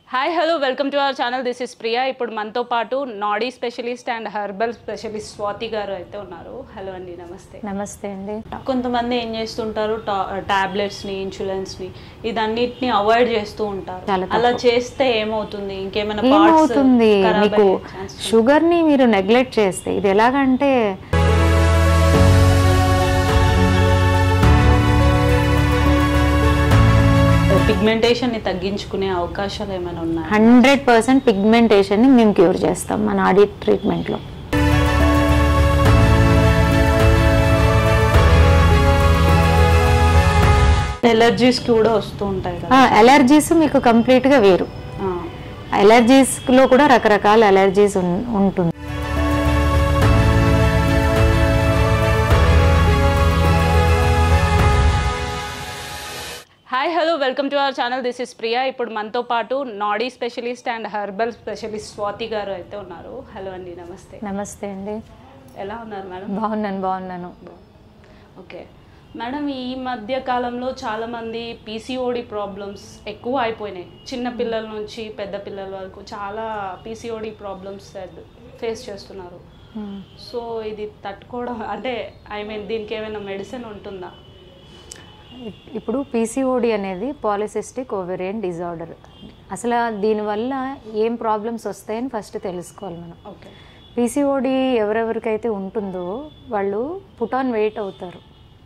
Hi hello welcome to our channel this is Priya ఇప్పుడు మనతో పాటు నాడీ specialist and herbal specialist Swathi garu అయితే ఉన్నారు హలో అండి నమస్తే నమస్తే అండి కొంతమంది ఏం చేస్తుంటారు టాబ్లెట్స్ని ఇన్సూరెన్స్ని ఇదన్నిటిని అవాయిడ్ చేస్తూ ఉంటారు చాలా అలా చేస్తే ఏమవుతుంది ఇంకేమైనా parts ఏమవుతుంది ఖరాబ్ మీకు అయ్యే chance ఉందా? షుగర్ని మీరు నెగ్లెక్ట్ చేస్తే ఇది ఎలాగంటే పిగ్మెంటేషన్ ని తగ్గించుకునే అవకాశాలు ఏమైనా ఉన్నాయా హండ్రెడ్ పర్సెంట్ పిగ్మెంటేషన్ని మేము క్యూర్ చేస్తాం మన ఆడిట్ ట్రీట్మెంట్లో ఎలర్జీస్ కూడా వస్తూ ఉంటాయి కదా అలర్జీస్ మీకు కంప్లీట్గా వేరు ఆ. అలర్జీస్లో కూడా రకరకాల అలర్జీస్ ఉంటుంది hi hello welcome to our channel this is Priya ఇప్పుడు మనతో పాటు నాడీ specialist and herbal specialist Swathi garu అయితే ఉన్నారు హలో అండి నమస్తే నమస్తే అండి ఎలా ఉన్నారు మేడం బాగున్నాను బాగున్నాను ఓకే మేడం ఈ మధ్య కాలంలో చాలామంది పీసీఓడి ప్రాబ్లమ్స్ ఎక్కువ అయిపోయినాయి చిన్న పిల్లల నుంచి పెద్ద పిల్లల వరకు చాలా పీసీఓడి ప్రాబ్లమ్స్ ఫేస్ చేస్తున్నారు Hmm. సో ఇది తట్టుకోవడం అంటే ఐ మీన్ దీనికి ఏమైనా మెడిసిన్ ఉంటుందా ఇప్- ఇప్పుడు పీసీఓడి అనేది పాలిసిస్టిక్ ఓవెరియన్ డిజార్డర్ అసలు దీనివల్ల ఏం ప్రాబ్లమ్స్ వస్తాయని ఫస్ట్ తెలుసుకోవాలి మనం ఓకే పీసీఓడి ఎవరెవరికైతే ఉంటుందో వాళ్ళు పుట్ ఆన్ వెయిట్ అవుతారు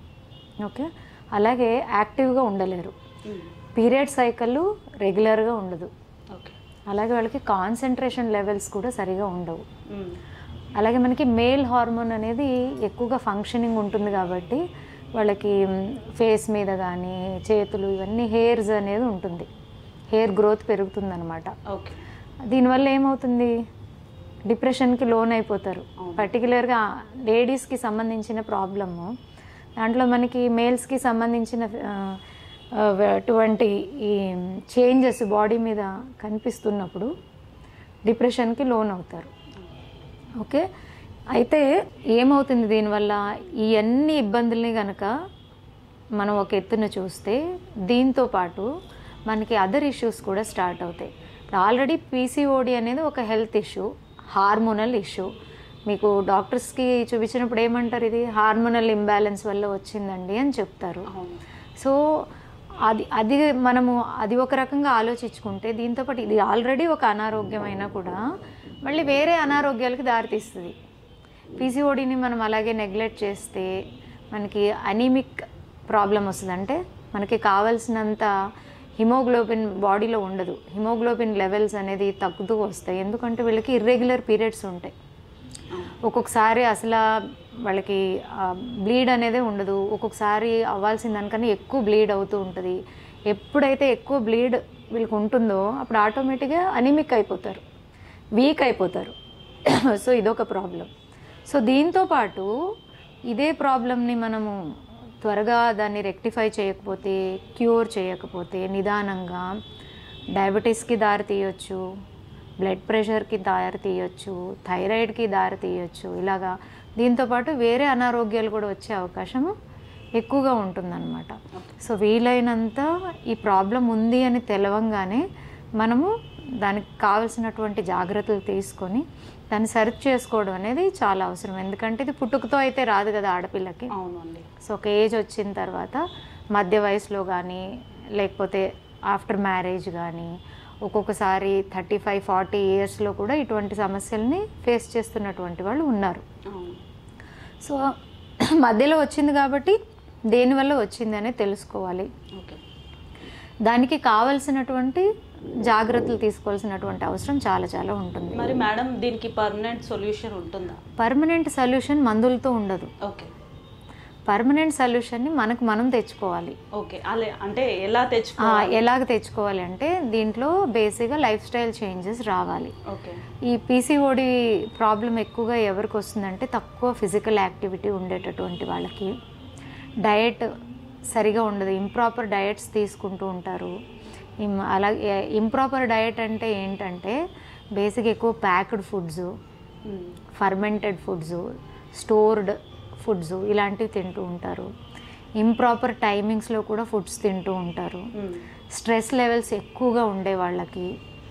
ఓకే అలాగే యాక్టివ్గా ఉండలేరు పీరియడ్ సైకిల్ రెగ్యులర్గా ఉండదు ఓకే అలాగే వాళ్ళకి కాన్సన్ట్రేషన్ లెవెల్స్ కూడా సరిగా ఉండవు అలాగే మనకి మేల్ హార్మోన్ అనేది ఎక్కువగా ఫంక్షనింగ్ ఉంటుంది కాబట్టి వాళ్ళకి ఫేస్ మీద కానీ చేతులు ఇవన్నీ హెయిర్స్ అనేది ఉంటుంది హెయిర్ గ్రోత్ పెరుగుతుందన్నమాట ఓకే దీనివల్ల ఏమవుతుంది డిప్రెషన్కి లోన్ అయిపోతారు పర్టికులర్గా లేడీస్కి సంబంధించిన ప్రాబ్లము దాంట్లో మనకి మేల్స్కి సంబంధించిన ఆ, ఆ, అటువంటి ఈ చేంజెస్ బాడీ మీద కనిపిస్తున్నప్పుడు డిప్రెషన్కి లోన్ అవుతారు ఓకే అయితే ఏమవుతుంది దీనివల్ల ఈ అన్ని ఇబ్బందుల్ని కనుక మనం ఒక ఎత్తున చూస్తే దీంతో పాటు మనకి అదర్ ఇష్యూస్ కూడా స్టార్ట్ అవుతాయి ఇప్పుడు ఆల్రెడీ పీసీఓడి అనేది ఒక హెల్త్ ఇష్యూ హార్మోనల్ ఇష్యూ మీకు డాక్టర్స్కి చూపించినప్పుడు ఏమంటారు ఇది హార్మోనల్ ఇంబ్యాలెన్స్ వల్ల వచ్చిందండి అని చెప్తారు అవును సో అది అది మనము అది ఒక రకంగా ఆలోచించుకుంటే దీంతోపాటు ఇది ఆల్రెడీ ఒక అనారోగ్యమైనా కూడా మళ్ళీ వేరే అనారోగ్యాలకు దారితీస్తుంది పీసీఓడిని మనం అలాగే నెగ్లెక్ట్ చేస్తే మనకి అనీమిక్ ప్రాబ్లం వస్తుంది అంటే మనకి కావాల్సినంత హిమోగ్లోబిన్ బాడీలో ఉండదు హిమోగ్లోబిన్ లెవెల్స్ అనేది తగ్గుతూ వస్తాయి ఎందుకంటే వీళ్ళకి ఇర్రెగ్యులర్ పీరియడ్స్ ఉంటాయి ఒక్కొక్కసారి అసలు వాళ్ళకి బ్లీడ్ అనేది ఉండదు ఒక్కొక్కసారి అవ్వాల్సిన దానికన్నా ఎక్కువ బ్లీడ్ అవుతూ ఉంటుంది ఎప్పుడైతే ఎక్కువ బ్లీడ్ వీళ్ళకి ఉంటుందో అప్పుడు ఆటోమేటిక్గా అనిమిక్ అయిపోతారు వీక్ అయిపోతారు సో ఇదొక ప్రాబ్లం సో దీంతో పాటు ఇదే ప్రాబ్లమ్ని మనము త్వరగా దాన్ని రెక్టిఫై చేయకపోతే క్యూర్ చేయకపోతే నిదానంగా డయాబెటీస్కి దారి తీయొచ్చు బ్లడ్ ప్రెషర్కి దారి తీయొచ్చు థైరాయిడ్కి దారి తీయొచ్చు ఇలాగా దీంతోపాటు వేరే అనారోగ్యాలు కూడా వచ్చే అవకాశము ఎక్కువగా ఉంటుందన్నమాట సో వీలైనంత ఈ ప్రాబ్లం ఉంది అని తెలవంగానే మనము దానికి కావలసినటువంటి జాగ్రత్తలు తీసుకొని దాన్ని సర్చ్ చేసుకోవడం అనేది చాలా అవసరం ఎందుకంటే ఇది పుట్టుకతో అయితే రాదు కదా ఆడపిల్లకి అవును అండి సో ఒక ఏజ్ వచ్చిన తర్వాత మధ్య వయసులో కానీ లేకపోతే ఆఫ్టర్ మ్యారేజ్ కానీ ఒక్కొక్కసారి థర్టీ ఫైవ్ ఫార్టీ ఇయర్స్లో కూడా ఇటువంటి సమస్యల్ని ఫేస్ చేస్తున్నటువంటి వాళ్ళు ఉన్నారు అవును సో మధ్యలో వచ్చింది కాబట్టి దేనివల్ల వచ్చింది అనేది తెలుసుకోవాలి ఓకే దానికి కావలసినటువంటి జాగ్రత్తలు తీసుకోవాల్సినటువంటి అవసరం చాలా చాలా ఉంటుంది మరి మేడం దీనికి పర్మనెంట్ సొల్యూషన్ ఉంటుందా పర్మనెంట్ సొల్యూషన్ మందులతో ఉండదు ఓకే పర్మనెంట్ సొల్యూషన్ని మనకు మనం తెచ్చుకోవాలి ఓకే అలే అంటే ఎలా తెచ్చుకో ఆ, ఎలాగ తెచ్చుకోవాలి అంటే దీంట్లో బేసిక్గా లైఫ్ స్టైల్ చేంజెస్ రావాలి ఓకే ఈ పీసీఓడి ప్రాబ్లం ఎక్కువగా ఎవరికి వస్తుందంటే తక్కువ ఫిజికల్ యాక్టివిటీ ఉండేటటువంటి వాళ్ళకి డయట్ సరిగా ఉండదు ఇంప్రాపర్ డయట్స్ తీసుకుంటూ ఉంటారు ఇం- అలాగే ఇంప్రాపర్ డయట్ అంటే ఏంటంటే బేసిక్ ఎక్కువ packed foods fermented foods stored foods ఇలాంటివి తింటూ ఉంటారు ఇంప్రాపర్ టైమింగ్స్లో కూడా ఫుడ్స్ తింటూ ఉంటారు స్ట్రెస్ లెవెల్స్ ఎక్కువగా ఉండే వాళ్ళకి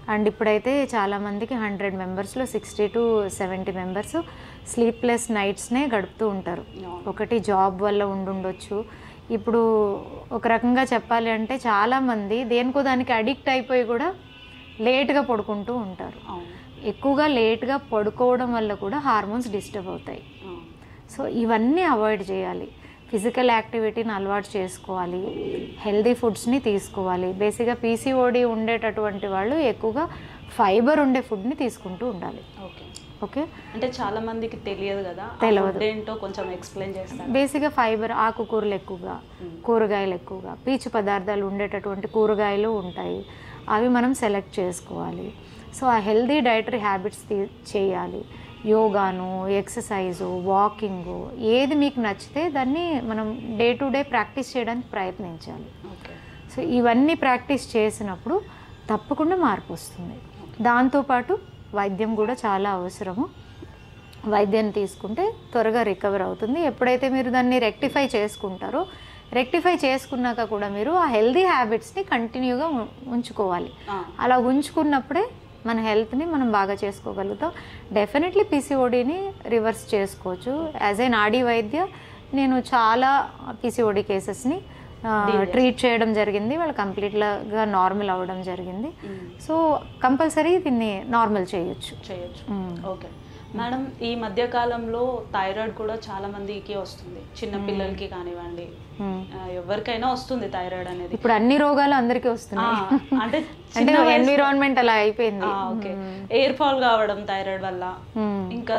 అండ్ ఇప్పుడైతే చాలామందికి హండ్రెడ్ మెంబర్స్లో sixty to seventy members sleepless నైట్స్నే గడుపుతూ ఉంటారు ఒకటి జాబ్ వల్ల ఉండుండొచ్చు ఇప్పుడు ఒక రకంగా చెప్పాలి అంటే చాలామంది దేనికో దానికి అడిక్ట్ అయిపోయి కూడా లేట్గా పడుకుంటూ ఉంటారు అవును ఎక్కువగా లేట్గా పడుకోవడం వల్ల కూడా హార్మోన్స్ డిస్టర్బ్ అవుతాయి అవును. సో ఇవన్నీ అవాయిడ్ చేయాలి ఫిజికల్ యాక్టివిటీని అలవాటు చేసుకోవాలి హెల్దీ ఫుడ్స్ని తీసుకోవాలి బేసిక్గా పీసీఓడి ఉండేటటువంటి వాళ్ళు ఎక్కువగా ఫైబర్ ఉండే ఫుడ్ని తీసుకుంటూ ఉండాలి ఓకే ఓకే అంటే చాలా మందికి తెలియదు కదా ఆ తెలియదు. food ఏంటో కొంచెం ఎక్స్ప్లెయిన్ చేస్తాను బేసిక్గా ఫైబర్ ఆకుకూరలు ఎక్కువగా కూరగాయలు ఎక్కువగా పీచు పదార్థాలు ఉండేటటువంటి కూరగాయలు ఉంటాయి అవి మనం సెలెక్ట్ చేసుకోవాలి సో ఆ హెల్దీ డైటరీ హ్యాబిట్స్ చేయాలి యోగాను ఎక్సర్సైజు వాకింగు ఏది మీకు నచ్చితే దాన్ని మనం డే టు డే ప్రాక్టీస్ చేయడానికి ప్రయత్నించాలి ఓకే సో ఇవన్నీ ప్రాక్టీస్ చేసినప్పుడు తప్పకుండా మార్పు వస్తుంది దాంతోపాటు వైద్యం కూడా చాలా అవసరము వైద్యాన్ని తీసుకుంటే త్వరగా రికవర్ అవుతుంది ఎప్పుడైతే మీరు దాన్ని రెక్టిఫై చేసుకుంటారో రెక్టిఫై చేసుకున్నాక కూడా మీరు ఆ హెల్దీ హ్యాబిట్స్ని కంటిన్యూగా ఉ- ఉంచుకోవాలి ఆ, అలా ఉంచుకున్నప్పుడే మన హెల్త్ని మనం బాగా చేసుకోగలుగుతాం డెఫినెట్లీ పీసీఓడిని రివర్స్ చేసుకోవచ్చు యాజ్ ఏ నాడీ వైద్య నేను చాలా పీసీఓడి కేసెస్ని ట్రీట్ చేయడం జరిగింది వాళ్ళు కంప్లీట్గా నార్మల్ అవ్వడం జరిగింది మ్, సో కంపల్సరీ దీన్ని నార్మల్ చేయొచ్చు చేయొచ్చు మ్. ఓకే మేడం ఈ మధ్య కాలంలో థైరాయిడ్ కూడా చాలా మందికి వస్తుంది చిన్న పిల్లలకి కానివ్వండి మ్. ఆ, ఎవరికైనా వస్తుంది థైరాయిడ్ అనేది ఇప్పుడు అన్ని రోగాలు అందరికీ ఆ, వస్తున్నాయి అంటే అంటే చిన్న వయసు- ఎన్విరాన్మెంట్ అలా అయిపోయింది ఆ, ఓకే ఎయిర్ ఫాల్ కావడం థైరాయిడ్ వల్ల మ్. ఇంకా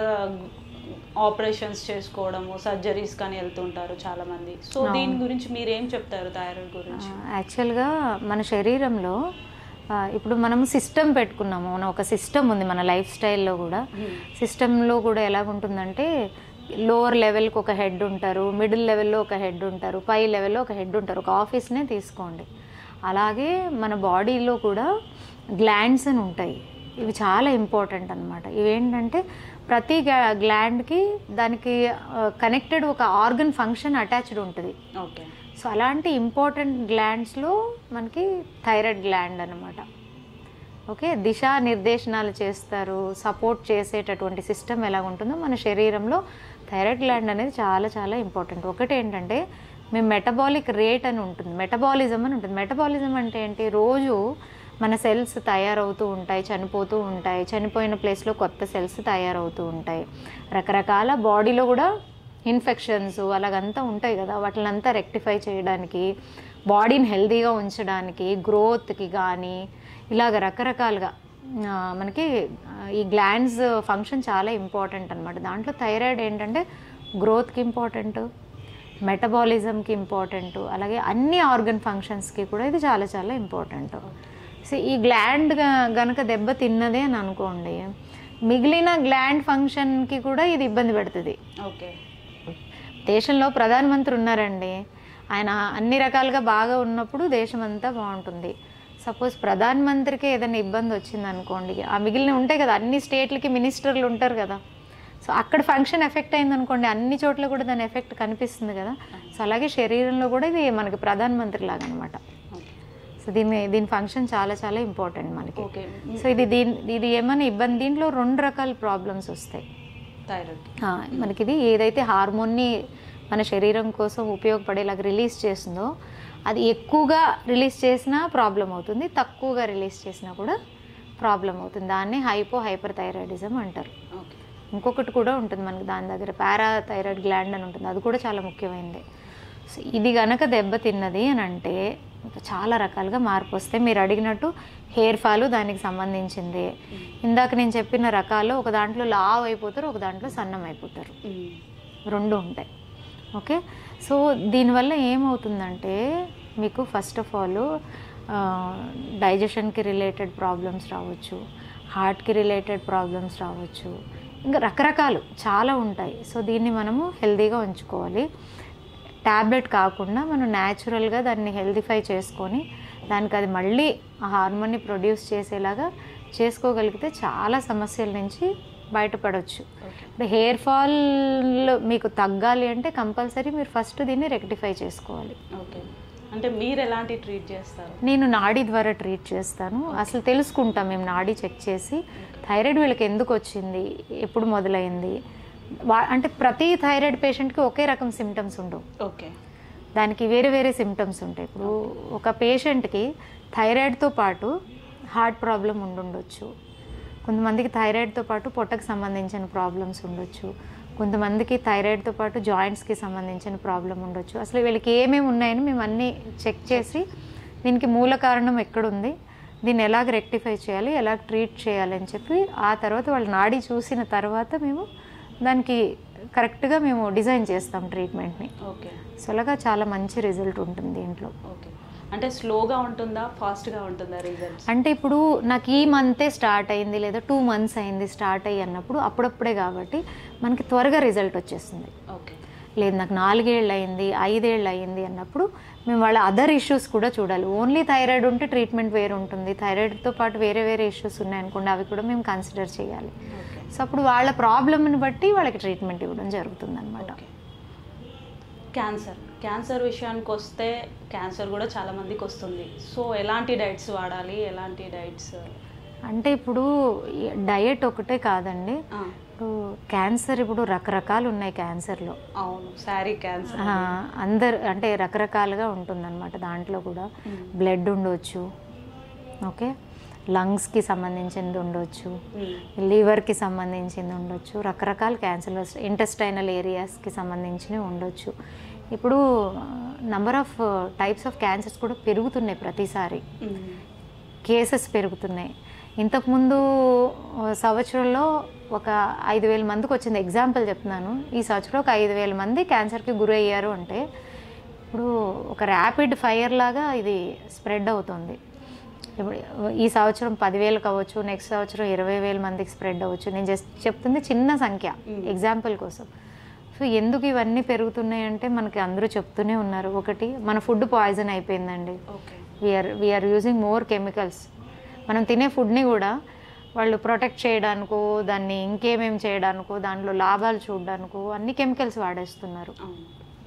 ఆపరేషన్స్ చేసుకోవడము సర్జరీస్ కానీ వెళ్తుంటారు చాలా మంది సో దీని గురించి మీరు ఏం చెప్తారు థైరాయిడ్ గురించి యాక్చువల్గా మన శరీరంలో ఆ, ఇప్పుడు మనం సిస్టమ్ పెట్టుకున్నాము మన ఒక సిస్టమ్ ఉంది మన లైఫ్ స్టైల్లో కూడా సిస్టంలో కూడా ఎలాగుంటుందంటే లోవర్ లెవెల్కి ఒక హెడ్ ఉంటారు మిడిల్ లెవెల్లో ఒక హెడ్ ఉంటారు పై లెవెల్లో ఒక హెడ్ ఉంటారు ఒక ఆఫీస్నే తీసుకోండి అలాగే మన బాడీలో కూడా గ్లాండ్స్ అని ఉంటాయి ఇవి చాలా ఇంపార్టెంట్ అనమాట ఇవేంటంటే ప్రతి గ్లాండ్కి దానికి కనెక్టెడ్ ఒక ఆర్గన్ ఫంక్షన్ అటాచ్డ్ ఉంటుంది ఓకే సో అలాంటి ఇంపార్టెంట్ గ్లాండ్స్లో మనకి థైరాయిడ్ గ్లాండ్ అనమాట ఓకే దిశా నిర్దేశనాలు చేస్తారు సపోర్ట్ చేసేటటువంటి సిస్టమ్ ఎలా ఉంటుందో మన శరీరంలో థైరాయిడ్ గ్లాండ్ అనేది చాలా చాలా ఇంపార్టెంట్ ఒకటి ఏంటంటే మీ మెటబాలిక్ రేట్ అని ఉంటుంది మెటబాలిజం అని ఉంటుంది మెటబాలిజం అంటే ఏంటి రోజు మన సెల్స్ తయారవుతూ ఉంటాయి చనిపోతూ ఉంటాయి చనిపోయిన ప్లేస్లో కొత్త సెల్స్ తయారవుతూ ఉంటాయి రకరకాల బాడీలో కూడా ఇన్ఫెక్షన్స్ అలాగంతా ఉంటాయి కదా వాటినంతా రెక్టిఫై చేయడానికి బాడీని హెల్తీగా ఉంచడానికి గ్రోత్కి కానీ ఇలాగ రకరకాలుగా ఆ, మనకి ఆ, ఈ గ్లాండ్స్ ఫంక్షన్ చాలా ఇంపార్టెంట్ అనమాట దాంట్లో థైరాయిడ్ ఏంటంటే గ్రోత్కి ఇంపార్టెంట్ మెటబాలిజంకి ఇంపార్టెంట్ అలాగే అన్ని ఆర్గన్ ఫంక్షన్స్కి కూడా ఇది చాలా చాలా ఇంపార్టెంట్ సో ఈ గ్లాండ్ గనక దెబ్బ తిన్నదే అని అనుకోండి మిగిలిన గ్లాండ్ ఫంక్షన్కి కూడా ఇది ఇబ్బంది పెడుతుంది ఓకే దేశంలో ప్రధానమంత్రి ఉన్నారండి ఆయన అన్ని రకాలుగా బాగా ఉన్నప్పుడు దేశం అంతా బాగుంటుంది సపోజ్ ప్రధానమంత్రికి ఏదైనా ఇబ్బంది వచ్చింది అనుకోండి ఆ మిగిలిన ఉంటాయి కదా అన్ని స్టేట్లకి మినిస్టర్లు ఉంటారు కదా సో అక్కడ ఫంక్షన్ ఎఫెక్ట్ అయింది అనుకోండి అన్ని చోట్ల కూడా దాని ఎఫెక్ట్ కనిపిస్తుంది కదా సో అలాగే శరీరంలో కూడా ఇది మనకి ప్రధానమంత్రి లాగా అనమాట ఓకే సో దీని దీని ఫంక్షన్ చాలా చాలా ఇంపార్టెంట్ మనకి ఓకే సో ఇది దీని ఇది ఏమైనా ఇబ్బంది దీంట్లో రెండు రకాల ప్రాబ్లమ్స్ వస్తాయి థైరాయిడ్ ఆ, మనకి ఇది ఏదైతే హార్మోన్ని మన శరీరం కోసం ఉపయోగపడేలాగా రిలీజ్ చేస్తుందో అది ఎక్కువగా రిలీజ్ చేసినా ప్రాబ్లం అవుతుంది తక్కువగా రిలీజ్ చేసినా కూడా ప్రాబ్లం అవుతుంది దాన్ని హైపో హైపర్ థైరాయిడిజం అంటారు ఓకే ఇంకొకటి కూడా ఉంటుంది మనకి దాని దగ్గర పారా థైరాయిడ్ గ్లాండ్ అని ఉంటుంది అది కూడా చాలా ముఖ్యమైనది సో ఇది గనక దెబ్బ తిన్నది అని అంటే ఇంకా చాలా రకాలుగా మార్పు వస్తాయి మీరు అడిగినట్టు హెయిర్ ఫాల్ దానికి సంబంధించింది ఇందాక నేను చెప్పిన రకాలు ఒక దాంట్లో లావ్ అయిపోతారు ఒక దాంట్లో సన్నం అయిపోతారు రెండు ఉంటాయి ఓకే సో దీనివల్ల ఏమవుతుందంటే మీకు ఫస్ట్ ఆఫ్ ఆల్ డైజెషన్కి రిలేటెడ్ ప్రాబ్లమ్స్ రావచ్చు హార్ట్కి రిలేటెడ్ ప్రాబ్లమ్స్ రావచ్చు ఇంకా రకరకాలు చాలా ఉంటాయి సో దీన్ని మనము హెల్తీగా ఉంచుకోవాలి ట్యాబ్లెట్ కాకుండా మనం న్యాచురల్గా దాన్ని హెల్దిఫై చేసుకొని దానికి అది మళ్ళీ ఆ హార్మోన్ని ప్రొడ్యూస్ చేసేలాగా చేసుకోగలిగితే చాలా సమస్యల నుంచి బయటపడవచ్చు ఓకే ఇప్పుడు హెయిర్ ఫాల్ మీకు తగ్గాలి అంటే కంపల్సరీ మీరు ఫస్ట్ దీన్ని రెక్టిఫై చేసుకోవాలి ఓకే అంటే మీరు ఎలాంటి ట్రీట్ చేస్తారు నేను నాడీ ద్వారా ట్రీట్ చేస్తాను అసలు తెలుసుకుంటాం మేము నాడీ చెక్ చేసి థైరాయిడ్ వీళ్ళకి ఎందుకు వచ్చింది ఎప్పుడు మొదలైంది వా- అంటే ప్రతి థైరాయిడ్ పేషెంట్కి ఒకే రకం సిమ్టమ్స్ ఉండవు ఓకే దానికి వేరే వేరే సిమ్టమ్స్ ఉంటాయి ఇప్పుడు ఒక పేషెంట్కి థైరాయిడ్తో పాటు హార్ట్ ప్రాబ్లం ఉండుండొచ్చు కొంతమందికి థైరాయిడ్తో పాటు పొట్టకు సంబంధించిన ప్రాబ్లమ్స్ ఉండొచ్చు కొంతమందికి థైరాయిడ్తో పాటు జాయింట్స్కి సంబంధించిన ప్రాబ్లం ఉండొచ్చు అసలు వీళ్ళకి ఏమేమి ఉన్నాయని మేము అన్నీ చెక్ చేసి దీనికి మూల కారణం ఎక్కడుంది దీన్ని ఎలాగ రెక్టిఫై చేయాలి ఎలా ట్రీట్ చేయాలి అని చెప్పి ఆ తర్వాత వాళ్ళ నాడీ చూసిన తర్వాత మేము దానికి కరెక్ట్గా మేము డిజైన్ చేస్తాం ట్రీట్మెంట్ని ఓకే సో అలాగా చాలా మంచి రిజల్ట్ ఉంటుంది దీంట్లో ఓకే అంటే స్లోగా ఉంటుందా ఫాస్ట్గా ఉంటుందా రిజల్ట్స్ అంటే ఇప్పుడు నాకు ఈ మంతే స్టార్ట్ అయింది లేదా టూ మంత్స్ అయింది స్టార్ట్ అయ్యి అన్నప్పుడు అప్పుడప్పుడే కాబట్టి మనకి త్వరగా రిజల్ట్ వచ్చేస్తుంది ఓకే లేదు నాకు నాలుగేళ్ళు అయింది ఐదేళ్ళు అయింది అన్నప్పుడు మేము వాళ్ళ అదర్ ఇష్యూస్ కూడా చూడాలి ఓన్లీ థైరాయిడ్ ఉంటే ట్రీట్మెంట్ వేరు ఉంటుంది థైరాయిడ్తో పాటు వేరే వేరే ఇష్యూస్ ఉన్నాయనుకోండి అవి కూడా మేము కన్సిడర్ చేయాలి ఓకే సో అప్పుడు వాళ్ళ ప్రాబ్లమ్ని బట్టి వాళ్ళకి ట్రీట్మెంట్ ఇవ్వడం జరుగుతుంది అనమాట ఓకే క్యాన్సర్ క్యాన్సర్ విషయానికి వస్తే క్యాన్సర్ కూడా చాలా మందికి వస్తుంది సో ఎలాంటి డైట్స్ వాడాలి ఎలాంటి డైట్స్ అంటే ఇప్పుడు డయట్ ఒకటే కాదండి ఇప్పుడు క్యాన్సర్ ఇప్పుడు రకరకాలు ఉన్నాయి క్యాన్సర్లో అవును శారీ క్యాన్సర్ ఆ, అందరు అంటే రకరకాలుగా ఉంటుందన్నమాట దాంట్లో కూడా బ్లడ్ ఉండొచ్చు ఓకే లంగ్స్కి సంబంధించింది ఉండొచ్చు లివర్కి సంబంధించింది ఉండొచ్చు రకరకాల క్యాన్సర్లు ఇంటెస్టైనల్ ఏరియాస్కి సంబంధించినవి ఉండొచ్చు ఇప్పుడు number of types of cancers కూడా పెరుగుతున్నాయి ప్రతిసారి కేసెస్ పెరుగుతున్నాయి ఇంతకుముందు ఆ, సంవత్సరంలో ఒక ఐదు వేల మందికి వచ్చింది ఎగ్జాంపుల్ చెప్తున్నాను ఈ సంవత్సరం ఒక ఐదు వేల మంది క్యాన్సర్కి గురయ్యారు అంటే ఇప్పుడు ఒక ర్యాపిడ్ ఫైర్ లాగా ఇది స్ప్రెడ్ అవుతుంది ఇప్పుడు ఈ సంవత్సరం పదివేలు కావచ్చు నెక్స్ట్ సంవత్సరం ఇరవై వేల మందికి స్ప్రెడ్ అవ్వచ్చు నేను జస్ట్ చెప్తుంది చిన్న సంఖ్య ఎగ్జాంపుల్ కోసం సో ఎందుకు ఇవన్నీ పెరుగుతున్నాయి అంటే మనకి అందరూ చెప్తూనే ఉన్నారు ఒకటి మన ఫుడ్ పాయిజన్ అయిపోయిందండి okay we're we're using more chemicals మనం తినే ఫుడ్ని కూడా వాళ్ళు ప్రొటెక్ట్ చేయడానికో దాన్ని ఇంకేమేం చేయడానికో దాంట్లో లాభాలు చూడడానికో అన్ని కెమికల్స్ వాడేస్తున్నారు అవును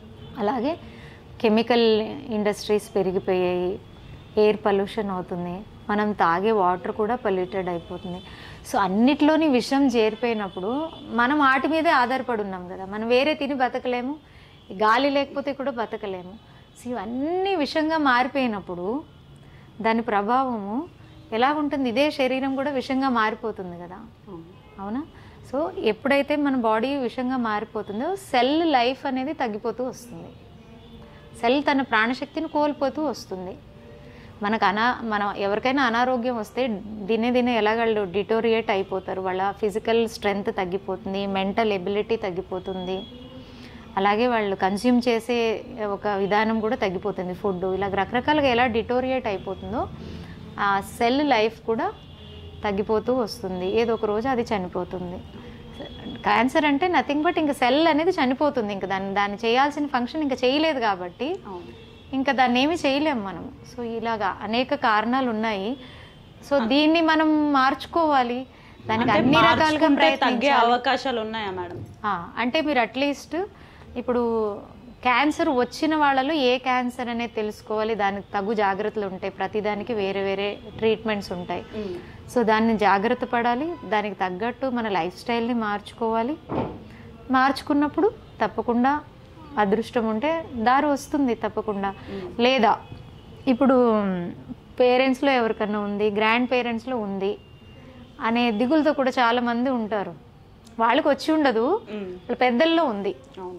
అలాగే కెమికల్ ఇండస్ట్రీస్ పెరిగిపోయాయి ఎయిర్ పొల్యూషన్ అవుతుంది మనం తాగే వాటర్ కూడా పొల్యూటెడ్ అయిపోతుంది సో అన్నిట్లోని విషం చేరిపోయినప్పుడు మనం వాటి మీదే ఆధారపడి ఉన్నాం కదా మనం వేరే తిని బతకలేము ఈ గాలి లేకపోతే కూడా బతకలేము సో ఇవన్నీ విషంగా మారిపోయినప్పుడు దాని ప్రభావము ఎలా ఉంటుంది ఇదే శరీరం కూడా విషంగా మారిపోతుంది కదా అవును అవునా సో ఎప్పుడైతే మన బాడీ విషంగా మారిపోతుందో సెల్ లైఫ్ అనేది తగ్గిపోతూ వస్తుంది సెల్ తన ప్రాణశక్తిని కోల్పోతూ వస్తుంది మనకు అనా మనం ఎవరికైనా అనారోగ్యం వస్తే దినే దినే ఎలాగళ్ళు డిటోరియేట్ అయిపోతారు వాళ్ళ ఫిజికల్ స్ట్రెంగ్త్ తగ్గిపోతుంది మెంటల్ ఎబిలిటీ తగ్గిపోతుంది అలాగే వాళ్ళు కన్జ్యూమ్ చేసే ఒక విధానం కూడా తగ్గిపోతుంది ఫుడ్ ఇలా రకరకాలుగా ఎలా డిటోరియేట్ అయిపోతుందో ఆ సెల్ లైఫ్ కూడా తగ్గిపోతూ వస్తుంది ఏదో ఒక రోజు అది చనిపోతుంది క్యాన్సర్ అంటే నథింగ్ బట్ ఇంకా సెల్ అనేది చనిపోతుంది ఇంకా దాన్ని దాన్ని చేయాల్సిన ఫంక్షన్ ఇంకా చేయలేదు కాబట్టి అవును ఇంకా దాన్ని ఏమి చేయలేము మనం సో ఇలాగా అనేక కారణాలు ఉన్నాయి సో దీన్ని మనం మార్చుకోవాలి దానికి అంటే అన్ని రకాలుగా మార్చుకుంటే తగ్గే ప్రయత్నించాలి అవకాశాలు ఉన్నాయా మేడం ఆ, అంటే మీరు అట్లీస్ట్ ఇప్పుడు క్యాన్సర్ వచ్చిన వాళ్ళలో ఏ క్యాన్సర్ అనేది తెలుసుకోవాలి దానికి తగు జాగ్రత్తలు ఉంటాయి ప్రతిదానికి వేరే వేరే ట్రీట్మెంట్స్ ఉంటాయి సో దాన్ని జాగ్రత్త పడాలి దానికి తగ్గట్టు మన లైఫ్ స్టైల్ని మార్చుకోవాలి మార్చుకున్నప్పుడు తప్పకుండా అదృష్టం ఉంటే దారి వస్తుంది తప్పకుండా లేదా ఇప్పుడు పేరెంట్స్లో ఎవరికన్నా ఉంది గ్రాండ్ పేరెంట్స్లో ఉంది అనే దిగులతో కూడా చాలామంది ఉంటారు వాళ్ళకి వచ్చి ఉండదు వాళ్ళ పెద్దల్లో ఉంది అవును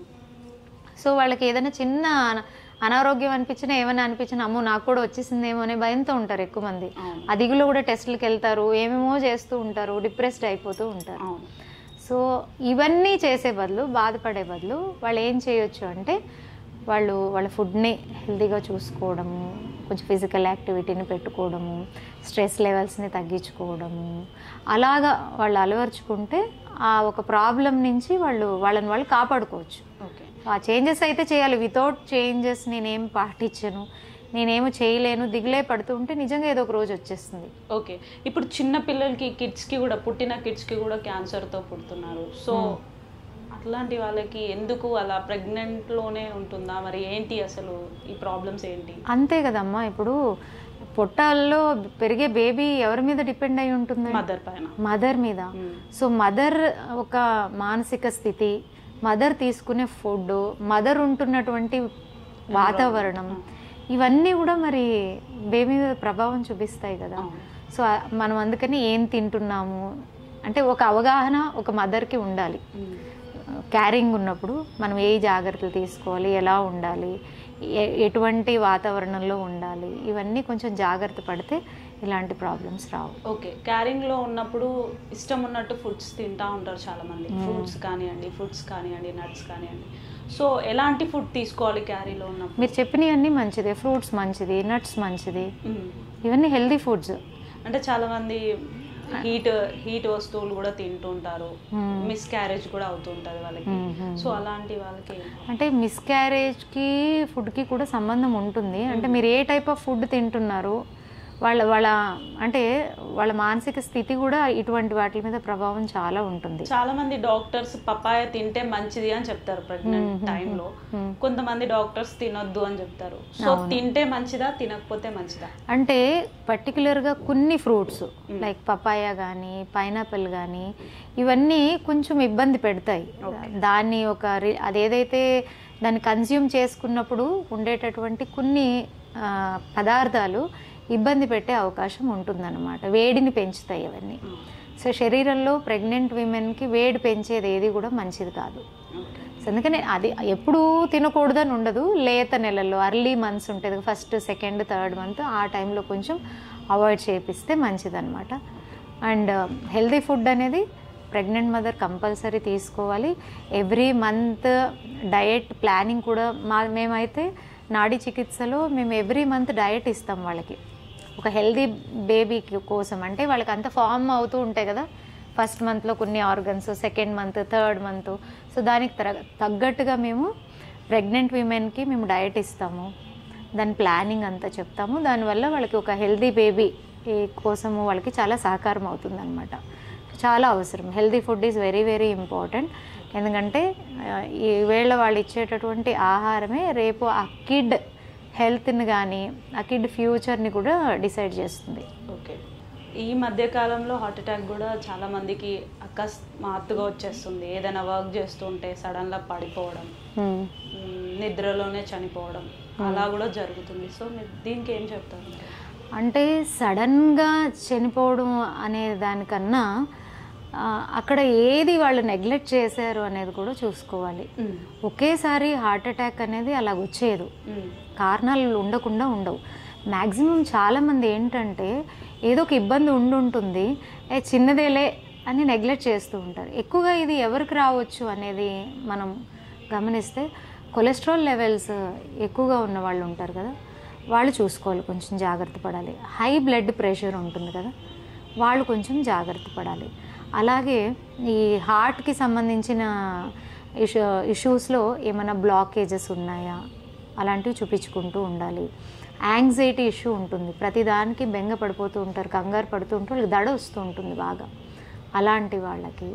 సో వాళ్ళకి ఏదైనా చిన్న అన- అనారోగ్యం అనిపించినా ఏమైనా అనిపించినా అమ్మో నాకు కూడా వచ్చేసిందేమో అనే భయంతో ఉంటారు ఎక్కువ మంది అవును. ఆ దిగులో కూడా టెస్టులకు వెళ్తారు ఏమేమో చేస్తూ ఉంటారు డిప్రెస్డ్ అయిపోతూ ఉంటారు అవును సో ఇవన్నీ చేసే బదులు బాధపడే బదులు వాళ్ళు ఏం చేయొచ్చు అంటే వాళ్ళు వాళ్ళ ఫుడ్ని హెల్తీగా చూసుకోవడము కొంచెం ఫిజికల్ యాక్టివిటీని పెట్టుకోవడము స్ట్రెస్ లెవెల్స్ని తగ్గించుకోవడము అలాగా వాళ్ళు అలవర్చుకుంటే ఆ ఒక ప్రాబ్లం నుంచి వాళ్ళు వాళ్ళని వాళ్ళు కాపాడుకోవచ్చు ఓకే ఆ చేంజెస్ అయితే చేయాలి వితౌట్ చేంజెస్ నేనేం పాటించను నేనేమో చేయలేను దిగులే పడుతూ ఉంటే నిజంగా ఏదో ఒక రోజు వచ్చేస్తుంది ఓకే ఇప్పుడు చిన్న పిల్లలకి కిడ్స్కి కూడా పుట్టిన కిడ్స్కి కూడా క్యాన్సర్తో పుడుతున్నారు సో అట్లాంటి వాళ్ళకి ఎందుకు అలా ప్రెగ్నెంట్లోనే ఉంటుందా మరి ఏంటి అసలు ఈ ప్రాబ్లమ్స్ ఏంటి అంతే కదమ్మా ఇప్పుడు పొట్టాల్లో పెరిగే బేబీ ఎవరి మీద డిపెండ్ అయి ఉంటుంది మదర్ పైన మదర్ మీద మ్మ్. సో మదర్ ఒక మానసిక స్థితి మదర్ తీసుకునే ఫుడ్ మదర్ ఉంటున్నటువంటి వాతావరణం ఇవన్నీ కూడా మరి బేబీ మీద ప్రభావం చూపిస్తాయి కదా అవును. సో ఆ- మనం అందుకని ఏం తింటున్నాము అంటే ఒక అవగాహన ఒక మదర్కి ఉండాలి మ్మ్. క్యారింగ్ ఉన్నప్పుడు మనం ఏ జాగ్రత్తలు తీసుకోవాలి ఎలా ఉండాలి ఎ- ఎటువంటి వాతావరణంలో ఉండాలి ఇవన్నీ కొంచెం జాగ్రత్త పడితే ఇలాంటి ప్రాబ్లమ్స్ రావు ఓకే క్యారింగ్ లో ఉన్నప్పుడు ఇష్టం ఉన్నట్టు ఫుడ్స్ తింటా ఉంటారు చాలా మంది ఫ్రూట్స్ కానివ్వండి ఫ్రూట్స్ కానివ్వండి నట్స్ కానివ్వండి సో ఎలాంటి ఫుడ్ తీసుకోవాలి క్యారీలో ఉన్నప్పుడు మీరు చెప్పినవన్నీ మంచిదే ఫ్రూట్స్ మంచిది నట్స్ మంచిది మ్మ్. ఇవన్నీ హెల్దీ ఫుడ్స్ అంటే చాలా మంది హీట్ హీట్ వస్తువులు కూడా తింటుంటారు మిస్ క్యారేజ్ కూడా అవుతుంటది వాళ్ళకి సో అలాంటి వాళ్ళకి అంటే మిస్క్యారేజ్కి ఫుడ్కి కూడా సంబంధం ఉంటుంది అంటే మీరు ఏ టైప్ ఆఫ్ ఫుడ్ తింటున్నారు వాళ్ళ వాళ్ళ అంటే వాళ్ళ మానసిక స్థితి కూడా ఇటువంటి వాటి మీద ప్రభావం చాలా ఉంటుంది చాలా మంది డాక్టర్స్ పపాయ తింటే మంచిది అని చెప్తారు ప్రెగ్నెంట్ టైంలో కొంతమంది డాక్టర్స్ తినొద్దు అని చెప్తారు సో తింటే మంచిదా తినకపోతే మంచిదా అంటే పర్టికులర్గా కొన్ని ఫ్రూట్స్ లైక్ పపాయ కానీ పైనాపిల్ కానీ ఇవన్నీ కొంచెం ఇబ్బంది పెడతాయి దాన్ని ఒక రి- అదేదైతే దాన్ని కన్జ్యూమ్ చేసుకున్నప్పుడు ఉండేటటువంటి కొన్ని ఆ, పదార్థాలు ఇబ్బంది పెట్టే అవకాశం ఉంటుందన్నమాట వేడిని పెంచుతాయి అవన్నీ సో శరీరంలో ప్రెగ్నెంట్ విమెన్కి వేడి పెంచేది ఏది కూడా మంచిది కాదు సో అందుకని అది ఎప్పుడూ తినకూడదని ఉండదు లేత నెలల్లో అర్లీ మంత్స్ ఉంటుంది ఫస్ట్ సెకండ్ థర్డ్ మంత్ ఆ టైంలో కొంచెం అవాయిడ్ చేపిస్తే మంచిదన్నమాట అండ్ హెల్తీ ఫుడ్ అనేది ప్రెగ్నెంట్ మదర్ కంపల్సరీ తీసుకోవాలి ఎవ్రీ మంత్ డయట్ ప్లానింగ్ కూడా మా మేమైతే నాడీ చికిత్సలో మేము ఎవ్రీ మంత్ డయట్ ఇస్తాం వాళ్ళకి ఒక హెల్దీ బేబీకి కోసం అంటే వాళ్ళకి అంత ఫామ్ అవుతూ ఉంటాయి కదా ఫస్ట్ మంత్లో కొన్ని organs second month third month so దానికి తర- తగ్గట్టుగా మేము ప్రెగ్నెంట్ విమెన్కి మేము డయట్ ఇస్తాము దాని ప్లానింగ్ అంతా చెప్తాము దానివల్ల వాళ్ళకి ఒక హెల్దీ బేబీ కోసము వాళ్ళకి చాలా సహకారం అవుతుంది అనమాట చాలా అవసరం healthy food is very very important ఎందుకంటే ఆ, ఈ వేళ వాళ్ళు ఇచ్చేటటువంటి ఆహారమే రేపు ఆ కిడ్ హెల్త్ని కానీ ఆ కిడ్ ఫ్యూచర్ని కూడా డిసైడ్ చేస్తుంది ఓకే ఈ మధ్య కాలంలో హార్ట్ అటాక్ కూడా చాలా మందికి అకస్మాత్తుగా వచ్చేస్తుంది ఏదైనా వర్క్ చేస్తుంటే సడన్గా పడిపోవడం మ్, నిద్రలోనే చనిపోవడం అలా కూడా జరుగుతుంది సో మీరు దీనికి ఏం చెప్తారు అంటే సడన్గా చనిపోవడం అనే దానికన్నా ఆ, అక్కడ ఏది వాళ్ళు నెగ్లెక్ట్ చేశారు అనేది కూడా చూసుకోవాలి మ్, ఒకేసారి హార్ట్ అటాక్ అనేది అలా వచ్చేది మ్, కారణాలు ఉండకుండా ఉండవు మ్యాక్సిమం చాలామంది ఏంటంటే ఏదో ఒక ఇబ్బంది ఉండుంటుంది ఏ చిన్నదేలే అని నెగ్లెక్ట్ చేస్తూ ఉంటారు ఎక్కువగా ఇది ఎవరికి రావచ్చు అనేది మనం గమనిస్తే కొలెస్ట్రాల్ లెవెల్స్ ఎక్కువగా ఉన్న వాళ్ళు ఉంటారు కదా వాళ్ళు చూసుకోవాలి కొంచెం జాగ్రత్త పడాలి హై బ్లడ్ ప్రెషర్ ఉంటుంది కదా వాళ్ళు కొంచెం జాగ్రత్త పడాలి అలాగే ఈ హార్ట్కి సంబంధించిన ఇష్యూ ఇష్యూస్లో ఏమైనా బ్లాకేజెస్ ఉన్నాయా అలాంటివి చూపించుకుంటూ ఉండాలి యాంగ్జైటీ ఇష్యూ ఉంటుంది ప్రతిదానికి బెంగ పడిపోతూ ఉంటారు కంగారు పడుతూ ఉంటారు వాళ్ళకి దడ వస్తూ ఉంటుంది బాగా అలాంటి వాళ్ళకి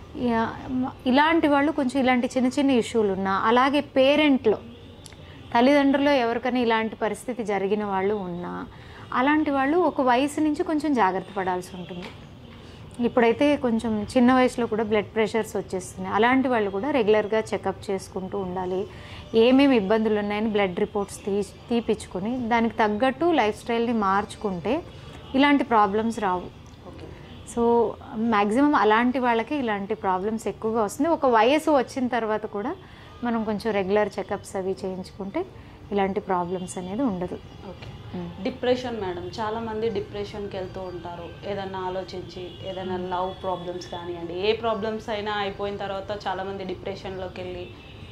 ఇక ఇలాంటి వాళ్ళు కొంచెం ఇలాంటి చిన్న చిన్న ఇష్యూలు ఉన్నా అలాగే పేరెంట్లో తల్లిదండ్రులు ఎవరికైనా ఇలాంటి పరిస్థితి జరిగిన వాళ్ళు ఉన్నా అలాంటి వాళ్ళు ఒక వయసు నుంచి కొంచెం జాగ్రత్త పడాల్సి ఉంటుంది ఇప్పుడైతే కొంచెం చిన్న వయసులో కూడా బ్లడ్ ప్రెషర్స్ వచ్చేస్తున్నాయి అలాంటి వాళ్ళు కూడా రెగ్యులర్గా చెకప్ చేసుకుంటూ ఉండాలి ఏమేమి ఇబ్బందులు ఉన్నాయని బ్లడ్ రిపోర్ట్స్ తీ తీపిచ్చుకొని దానికి తగ్గట్టు లైఫ్ స్టైల్ని మార్చుకుంటే ఇలాంటి ప్రాబ్లమ్స్ రావు ఓకే సో మ్యాక్సిమం అలాంటి వాళ్ళకి ఇలాంటి ప్రాబ్లమ్స్ ఎక్కువగా వస్తుంది ఒక వయసు వచ్చిన తర్వాత కూడా మనం కొంచెం రెగ్యులర్ చెకప్స్ అవి చేయించుకుంటే ఇలాంటి ప్రాబ్లమ్స్ అనేది ఉండదు ఓకే డిప్రెషన్ మేడం చాలా మంది డిప్రెషన్కి వెళ్తూ ఉంటారు ఏదన్నా ఆలోచించి ఏదైనా లవ్ ప్రాబ్లమ్స్ కానివ్వండి ఏ ప్రాబ్లమ్స్ అయినా అయిపోయిన తర్వాత చాలా మంది డిప్రెషన్లోకి వెళ్ళి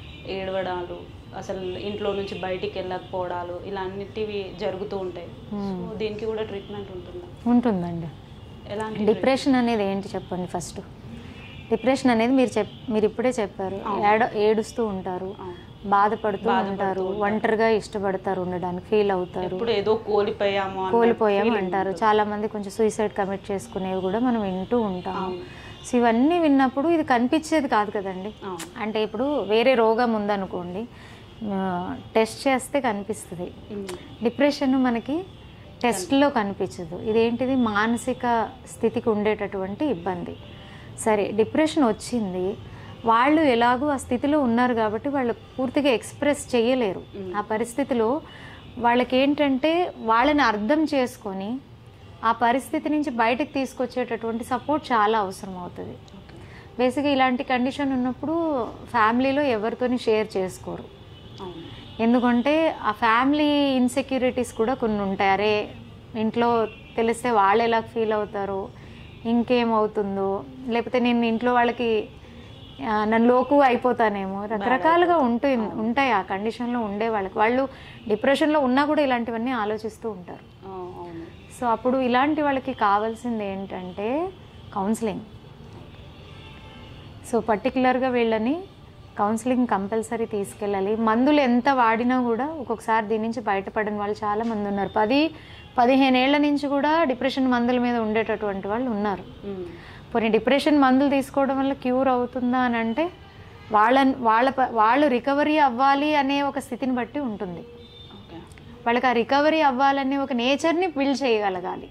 ఏడవడాలు అసలు ఇంట్లో నుంచి బయటికి వెళ్ళకపోవడాలు ఇలాంటివి జరుగుతూ ఉంటాయి సో దీనికి కూడా ట్రీట్మెంట్ ఉంటుందా ఉంటుందండి ఎలాంటి డిప్రెషన్ అనేది ఏంటి చెప్పండి ఫస్ట్ డిప్రెషన్ అనేది మీరు చెప్ మీరు ఇప్పుడే చెప్పారు ఏడ ఏడుస్తూ ఉంటారు అవును. బాధపడుతూ ఉంటారు ఒంటరిగా ఇష్టపడతారు ఉండడానికి ఫీల్ అవుతారు ఇప్పుడు ఏదో కోల్పోయాము అన్న కోల్పోయాం feeling అంటారు చాలా మంది కొంచెం సూసైడ్ కమిట్ చేసుకునేవి కూడా మనం వింటూ ఉంటాం అవును. సో ఇవన్నీ విన్నప్పుడు ఇది కనిపించేది కాదు కదండి అవును. అంటే ఇప్పుడు వేరే రోగం ఉందనుకోండి టెస్ట్ చేస్తే కనిపిస్తుంది ఉమ్. డిప్రెషన్ మనకి టెస్ట్లో కనిపించదు ఇదేంటిది మానసిక స్థితికి ఉండేటటువంటి ఇబ్బంది సరే డిప్రెషన్ వచ్చింది వాళ్ళు ఎలాగో ఆ స్థితిలో ఉన్నారు కాబట్టి వాళ్ళు పూర్తిగా ఎక్స్ప్రెస్ చేయలేరు ఆ పరిస్థితిలో వాళ్ళకి ఏంటంటే వాళ్ళని అర్థం చేసుకొని ఆ పరిస్థితి నుంచి బయటకు తీసుకొచ్చేటటువంటి సపోర్ట్ చాలా అవసరం అవుతుంది ఓకే. బేసిక్గా ఇలాంటి కండిషన్ ఉన్నప్పుడు ఫ్యామిలీలో ఎవరితోని షేర్ చేసుకోరు అవును. ఎందుకంటే ఆ ఫ్యామిలీ ఇన్సెక్యూరిటీస్ కూడా కొన్ని ఉంటాయి అరే ఇంట్లో తెలిస్తే వాళ్ళు ఎలా ఫీల్ అవుతారో ఇంకేమవుతుందో లేకపోతే నేను ఇంట్లో వాళ్ళకి ఆ, నన్ను లోకు అయిపోతానేమో రకరకాలుగా ఉంటుంది ఉంటాయి ఆ కండిషన్లో ఉండే వాళ్ళకి వాళ్ళు డిప్రెషన్లో ఉన్నా కూడా ఇలాంటివన్నీ ఆలోచిస్తూ ఉంటారు ఆ, అవును సో అప్పుడు ఇలాంటి వాళ్ళకి కావాల్సింది ఏంటంటే కౌన్సిలింగ్ సో పర్టికులర్గా వీళ్ళని కౌన్సిలింగ్ కంపల్సరీ తీసుకెళ్ళాలి మందులు ఎంత వాడినా కూడా ఒక్కొక్కసారి దీని నుంచి బయటపడిన వాళ్ళు చాలా మంది ఉన్నారు పది పదిహేను ఏళ్ల నుంచి కూడా డిప్రెషన్ మందుల మీద ఉండేటటువంటి వాళ్ళు ఉన్నారు ఉమ్. పోనీ డిప్రెషన్ మందులు తీసుకోవడం వల్ల క్యూర్ అవుతుందా అని అంటే వాళ్ళ వాళ్ళ ప- వాళ్ళు రికవరీ అవ్వాలి అనే ఒక స్థితిని బట్టి ఉంటుంది ఓకే వాళ్ళకి ఆ రికవరీ అవ్వాలనే ఒక నేచర్ని బిల్డ్ చేయగలగాలి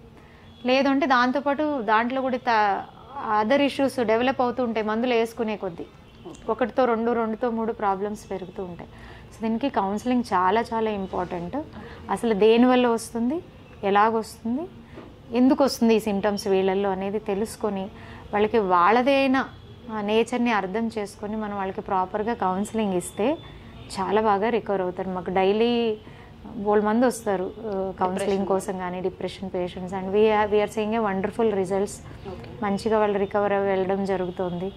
లేదు అంటే దాంతోపాటు దాంట్లో కూడా అదర్ ఇష్యూస్ డెవలప్ అవుతూ ఉంటాయి మందులు వేసుకునే కొద్దీ ఒకటితో రెండు రెండుతో మూడు ప్రాబ్లమ్స్ పెరుగుతూ ఉంటాయి సో దీనికి కౌన్సిలింగ్ చాలా చాలా ఇంపార్టెంట్ అసలు దేనివల్ల వస్తుంది ఎలాగొస్తుంది ఎందుకు వస్తుంది ఈ సిమ్టమ్స్ వీళ్ళల్లో అనేది తెలుసుకొని వాళ్ళకి వాళ్ళదైన నేచర్ని అర్థం చేసుకొని మనం వాళ్ళకి ప్రాపర్గా కౌన్సిలింగ్ ఇస్తే చాలా బాగా రికవర్ అవుతారు మాకు డైలీ బోల్ మంది వస్తారు కౌన్సిలింగ్ కోసం కానీ depression patients and we we're seeing a wonderful results okay మంచిగా వాళ్ళు రికవర్ అవ్వి వెళ్ళడం జరుగుతుంది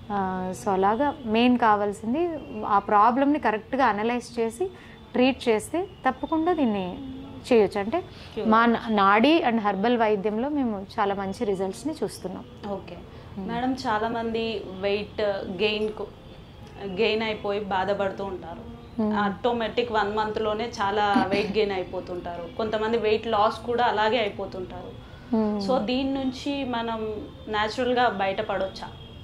సో అలాగా మెయిన్ కావాల్సింది ఆ ప్రాబ్లమ్ని కరెక్ట్గా అనలైజ్ చేసి ట్రీట్ చేస్తే తప్పకుండా దీన్ని చేయొచ్చు అంటే మా నా- నాడీ అండ్ హెర్బల్ వైద్యంలో మేము చాలా మంచి రిజల్ట్స్ని చూస్తున్నాం ఓకే మేడం చాలా మంది వెయిట్ గెయిన్ గెయిన్ అయిపోయి బాధపడుతూ ఉంటారు ఆటోమేటిక్ వన్ మంత్ లోనే చాలా వెయిట్ గెయిన్ అయిపోతుంటారు కొంతమంది వెయిట్ లాస్ కూడా అలాగే అయిపోతుంటారు సో దీని నుంచి మనం natural గా బయటపడొచ్చా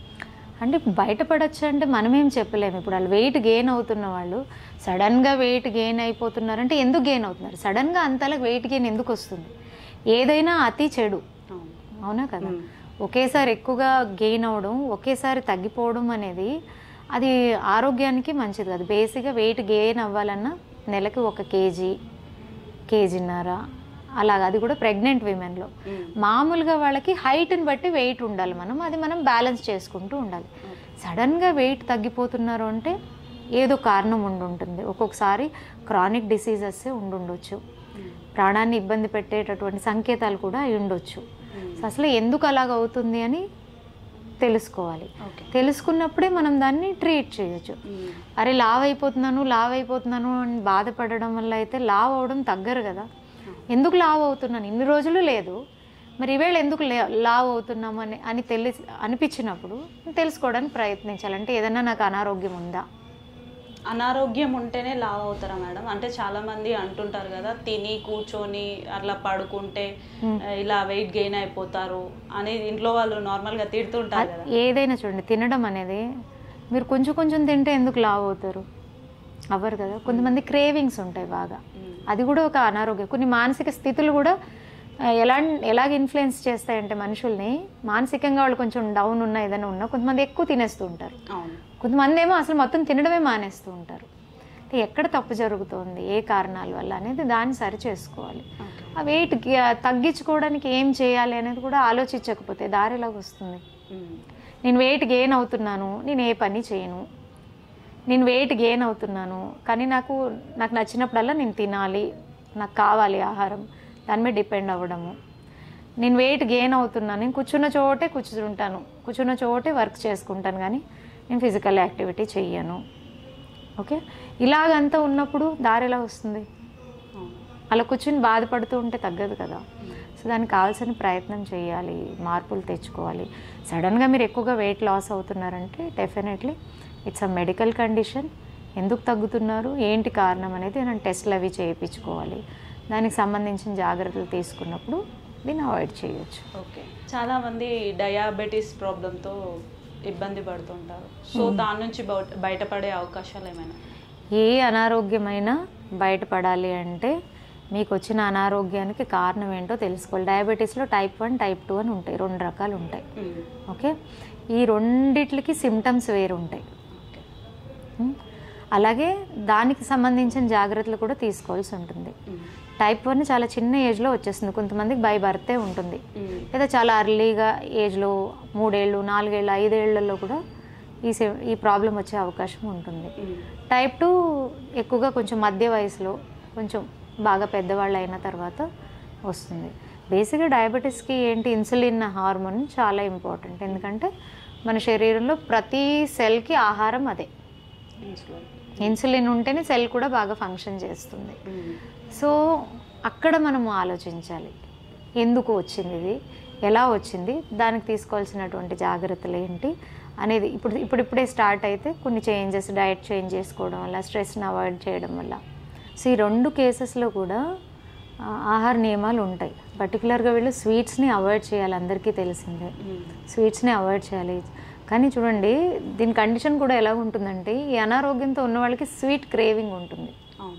అంటే బయటపడచ్చు అంటే మనమేం చెప్పలేము ఇప్పుడు వాళ్ళు వెయిట్ గెయిన్ అవుతున్న వాళ్ళు సడన్గా వెయిట్ గెయిన్ అయిపోతున్నారంటే ఎందుకు గెయిన్ అవుతున్నారు సడన్గా అంతలా వెయిట్ గెయిన్ ఎందుకు వస్తుంది ఏదైనా అతి చెడు అవును అవునా కదా మ్మ్. ఒకేసారి ఎక్కువగా గెయిన్ అవ్వడం ఒకేసారి తగ్గిపోవడం అనేది అది ఆరోగ్యానికి మంచిది కాదు బేసిక్గా వెయిట్ గెయిన్ అవ్వాలన్నా నెలకి ఒక కేజీ కేజీన్నర అలాగ అది కూడా ప్రెగ్నెంట్ విమెన్లో మ్మ్. మామూలుగా వాళ్ళకి హైట్ని బట్టి వెయిట్ ఉండాలి మనం అది మనం బ్యాలెన్స్ చేసుకుంటూ ఉండాలి సడన్గా వెయిట్ తగ్గిపోతున్నారు అంటే ఏదో కారణం ఉండి ఉంటుంది ఒక్కొక్కసారి క్రానిక్ డిసీజెస్ ఉండుండొచ్చు ప్రాణాన్ని ఇబ్బంది పెట్టేటటువంటి సంకేతాలు కూడా అయి ఉండొచ్చు సో అసలు ఎందుకు అలాగ అవుతుంది అని తెలుసుకోవాలి ఓకే తెలుసుకున్నప్పుడే మనం దాన్ని ట్రీట్ చేయొచ్చు మ్మ్. అరే లావ్ అయిపోతున్నాను లావ్ అయిపోతున్నాను అని బాధపడడం వల్ల అయితే లావ్ అవడం తగ్గరు కదా ఎందుకు లావ్ అవుతున్నాను ఇన్ని రోజులు లేదు మరి ఈవేళ ఎందుకు లే- లావ్ అవుతున్నాము అని అని తెలిసి అనిపించినప్పుడు తెలుసుకోవడానికి ప్రయత్నించాలి అంటే ఏదైనా నాకు అనారోగ్యం ఉందా అనారోగ్యం ఉంటేనే లావ్ అవుతారా మేడం అంటే చాలా మంది అంటుంటారు కదా తిని కూర్చొని అట్లా పడుకుంటే ఆ, ఇలా వెయిట్ గెయిన్ అయిపోతారు అని ఇంట్లో వాళ్ళు నార్మల్ గా తిడుతుంటారు కదా ఏదైనా చూడండి తినడం అనేది మీరు కొంచెం కొంచెం తింటే ఎందుకు లావ్ అవుతారు అవ్వరు కదా కొంతమంది క్రేవింగ్స్ ఉంటాయి బాగా మ్మ్. అది కూడా ఒక అనారోగ్యం కొన్ని మానసిక స్థితులు కూడా ఆ, ఎలా ఎలాగ ఇన్ఫ్లుయెన్స్ చేస్తాయంటే మనుషుల్ని మానసికంగా వాళ్ళు కొంచెం డౌన్ ఉన్నా ఏదైనా ఉన్నా కొంతమంది ఎక్కువ తినేస్తూ ఉంటారు అవును కొంతమంది ఏమో అసలు మొత్తం తినడమే మానేస్తూ ఉంటారు అంటే ఎక్కడ తప్పు జరుగుతోంది ఏ కారణాల వల్ల అనేది దాన్ని సరి చేసుకోవాలి ఓకే ఆ వెయిట్ తగ్గించుకోవడానికి ఏం చేయాలి అనేది కూడా ఆలోచించకపోతే దారిలాగా వస్తుంది మ్మ్. నేను వెయిట్ గెయిన్ అవుతున్నాను నేను ఏ పని చేయను నేను వెయిట్ గెయిన్ అవుతున్నాను కానీ నాకు నాకు నచ్చినప్పుడల్లా నేను తినాలి నాకు కావాలి ఆహారం దాని మీద డిపెండ్ అవ్వడము నేను వెయిట్ గెయిన్ అవుతున్నాను నేను కూర్చున్న చోటే కూర్చుంటాను కూర్చున్న చోటే వర్క్ చేసుకుంటాను కానీ నేను ఫిజికల్ యాక్టివిటీ చెయ్యను ఓకే ఇలాగంతా ఉన్నప్పుడు దారి ఎలా వస్తుంది అవును అలా కూర్చుని బాధపడుతూ ఉంటే తగ్గదు కదా సో దానికి కావాల్సిన ప్రయత్నం చేయాలి మార్పులు తెచ్చుకోవాలి సడన్గా మీరు ఎక్కువగా వెయిట్ లాస్ అవుతున్నారంటే definitely it's a medical condition ఎందుకు తగ్గుతున్నారు ఏంటి కారణం అనేది మనం టెస్ట్లు అవి చేయించుకోవాలి దానికి సంబంధించిన జాగ్రత్తలు తీసుకున్నప్పుడు దీన్ని అవాయిడ్ చేయొచ్చు ఓకే చాలా మంది డయాబెటీస్ ప్రాబ్లంతో ఇబ్బంది పడుతుంటారు సో దాని నుంచి బయట- బయటపడే అవకాశాలు ఏమైనా ఏ అనారోగ్యమైనా బయటపడాలి అంటే మీకు వచ్చిన అనారోగ్యానికి కారణం ఏంటో తెలుసుకోవాలి డయాబెటీస్లో టైప్ వన్ టైప్ టూ అని ఉంటాయి రెండు రకాలు ఉంటాయి మ్మ్. ఓకే ఈ రెండిట్లకి సిమ్టమ్స్ వేరు ఉంటాయి ఓకే ఉం? అలాగే దానికి సంబంధించిన జాగ్రత్తలు కూడా తీసుకోవాల్సి ఉంటుంది మ్మ్. టైప్ వన్ చాలా చిన్న ఏజ్లో వచ్చేస్తుంది కొంతమందికి బై బర్తే ఉంటుంది మ్మ్. లేదా చాలా అర్లీగా ఏజ్లో మూడేళ్ళు నాలుగేళ్ళు ఐదేళ్లలో కూడా ఈ సె- ఈ ప్రాబ్లం వచ్చే అవకాశం ఉంటుంది మ్మ్. టైప్ టూ ఎక్కువగా కొంచెం మధ్య వయసులో కొంచెం బాగా పెద్దవాళ్ళు అయిన తర్వాత వస్తుంది బేసిక్గా డయాబెటీస్కి ఏంటి ఇన్సులిన్ హార్మోన్ చాలా ఇంపార్టెంట్ ఎందుకంటే మన శరీరంలో ప్రతి సెల్కి ఆహారం అదే ఇన్సులిన్. ఇన్సులిన్ ఉంటేనే సెల్ కూడా బాగా ఫంక్షన్ చేస్తుంది మ్మ్. సో అక్కడ మనము ఆలోచించాలి ఎందుకు వచ్చింది ఇది ఎలా వచ్చింది దానికి తీసుకోవాల్సినటువంటి జాగ్రత్తలు ఏంటి అనేది ఇప్పుడు ఇప్పుడిప్పుడే స్టార్ట్ అయితే కొన్ని చేంజెస్ డయట్ చేంజ్ చేసుకోవడం వల్ల స్ట్రెస్ని అవాయిడ్ చేయడం వల్ల సో ఈ రెండు కేసెస్లో కూడా ఆ, ఆహార నియమాలు ఉంటాయి పర్టికులర్గా వీళ్ళు స్వీట్స్ని అవాయిడ్ చేయాలి అందరికీ తెలిసిందే మ్మ్. స్వీట్స్ని అవాయిడ్ చేయాలి కానీ చూడండి దీని కండిషన్ కూడా ఎలా ఉంటుందంటే ఈ అనారోగ్యంతో ఉన్న వాళ్ళకి స్వీట్ క్రేవింగ్ ఉంటుంది అవును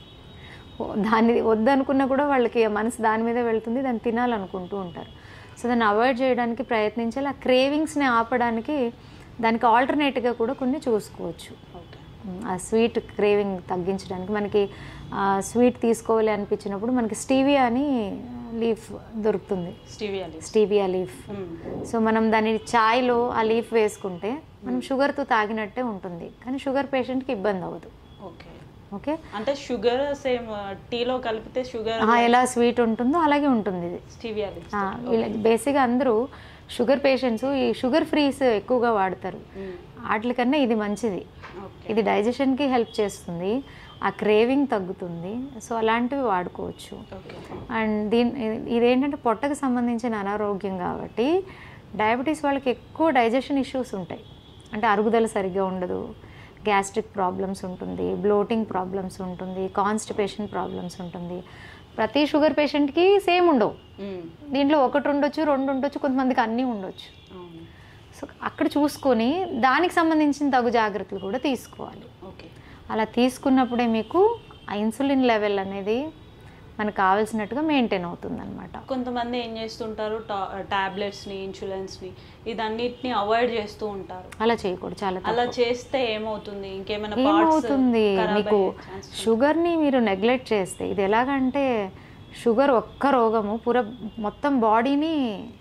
ఓ- దాన్ని వద్దనుకున్నా కూడా వాళ్ళకి ఆ మనసు దాని మీద వెళ్తుంది దాన్ని తినాలనుకుంటూ ఉంటారు సో దాన్ని అవాయిడ్ చేయడానికి ప్రయత్నించాలి ఆ క్రేవింగ్స్ని ఆపడానికి దానికి ఆల్టర్నేట్గా కూడా కొన్ని చూసుకోవచ్చు ఓకే ఉమ్, ఆ స్వీట్ క్రేవింగ్ తగ్గించడానికి మనకి ఆ స్వీట్ తీసుకోవాలి అనిపించినప్పుడు మనకి స్టీవియా అని లీఫ్ దొరుకుతుంది stevia leaves. Stevia leaf hmm. So మనం దాని ఛాయ్లో ఆ లీఫ్ వేసుకుంటే మనం షుగర్తో తాగినట్టే ఉంటుంది కానీ షుగర్ పేషెంట్కి ఇబ్బంది అవ్వదు ఓకే ఓకే అంటే షుగర్ సేమ్ టీలో కలిపితే షుగర్ ఆ, ఎలా స్వీట్ ఉంటుందో అలాగే ఉంటుంది ఇది స్టీవియా లీవ్స్. ఆ, ఇలా బేసిక్గా అందరూ షుగర్ పేషెంట్స్ ఈ షుగర్ ఫ్రీస్ ఎక్కువగా వాడతారు మ్మ్. వాటికన్నా ఇది మంచిది ఓకే ఇది డైజెషన్కి హెల్ప్ చేస్తుంది ఆ క్రేవింగ్ తగ్గుతుంది సో అలాంటివి వాడుకోవచ్చు ఓకే అండ్ దీని ఇదేంటంటే పొట్టకు సంబంధించిన అనారోగ్యం కాబట్టి డయాబెటీస్ వాళ్ళకి ఎక్కువ డైజెషన్ ఇష్యూస్ ఉంటాయి అంటే అరుగుదల సరిగ్గా ఉండదు గ్యాస్ట్రిక్ ప్రాబ్లమ్స్ ఉంటుంది బ్లోటింగ్ ప్రాబ్లమ్స్ ఉంటుంది కాన్స్టిపేషన్ ప్రాబ్లమ్స్ ఉంటుంది ప్రతి షుగర్ పేషెంట్కి సేమ్ ఉండవు మ్మ్. దీంట్లో ఒకటి ఉండొచ్చు రెండు ఉండొచ్చు కొంతమందికి అన్నీ ఉండొచ్చు అవును సో అక్కడ చూసుకొని దానికి సంబంధించిన తగు జాగ్రత్తలు కూడా తీసుకోవాలి ఓకే అలా తీసుకున్నప్పుడే మీకు ఆ ఇన్సులిన్ లెవెల్ అనేది మనకు కావాల్సినట్టుగా మెయింటైన్ అవుతుంది అనమాట కొంతమంది ఏం చేస్తుంటారు టాబ్లెట్స్ని ఇన్సూరెన్స్ని ఇదన్నిటిని అవాయిడ్ చేస్తూ ఉంటారు అలా చేయకూడదు చాలా తప్పు. అలా చేస్తే ఏమవుతుంది ఇంకేమైనా parts ఏమవుతుంది ఖరాబ్ మీకు అయ్యే chance ఉందా? షుగర్ని మీరు నెగ్లెక్ట్ చేస్తే ఇది ఎలాగంటే షుగర్ ఒక్క రోగము పూర మొత్తం బాడీని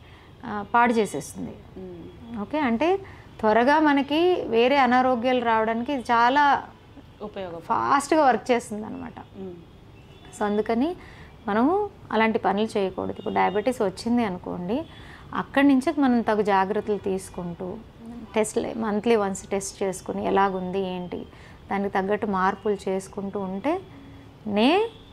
ఆ, పాడు చేసేస్తుంది మ్మ్. ఓకే అంటే త్వరగా మనకి వేరే అనారోగ్యాలు రావడానికి ఇది చాలా ఉపయోగం ఫాస్ట్గా వర్క్ చేస్తుంది అనమాట మ్మ్. సో అందుకని మనము అలాంటి పనులు చేయకూడదు ఇప్పుడు డయాబెటీస్ వచ్చింది అనుకోండి అక్కడి నుంచి మనం తగు జాగ్రత్తలు తీసుకుంటూ టెస్ట్ మంత్లీ వన్స్ టెస్ట్ చేసుకుని ఎలాగుంది ఏంటి దానికి తగ్గట్టు మార్పులు చేసుకుంటూ ఉంటే నే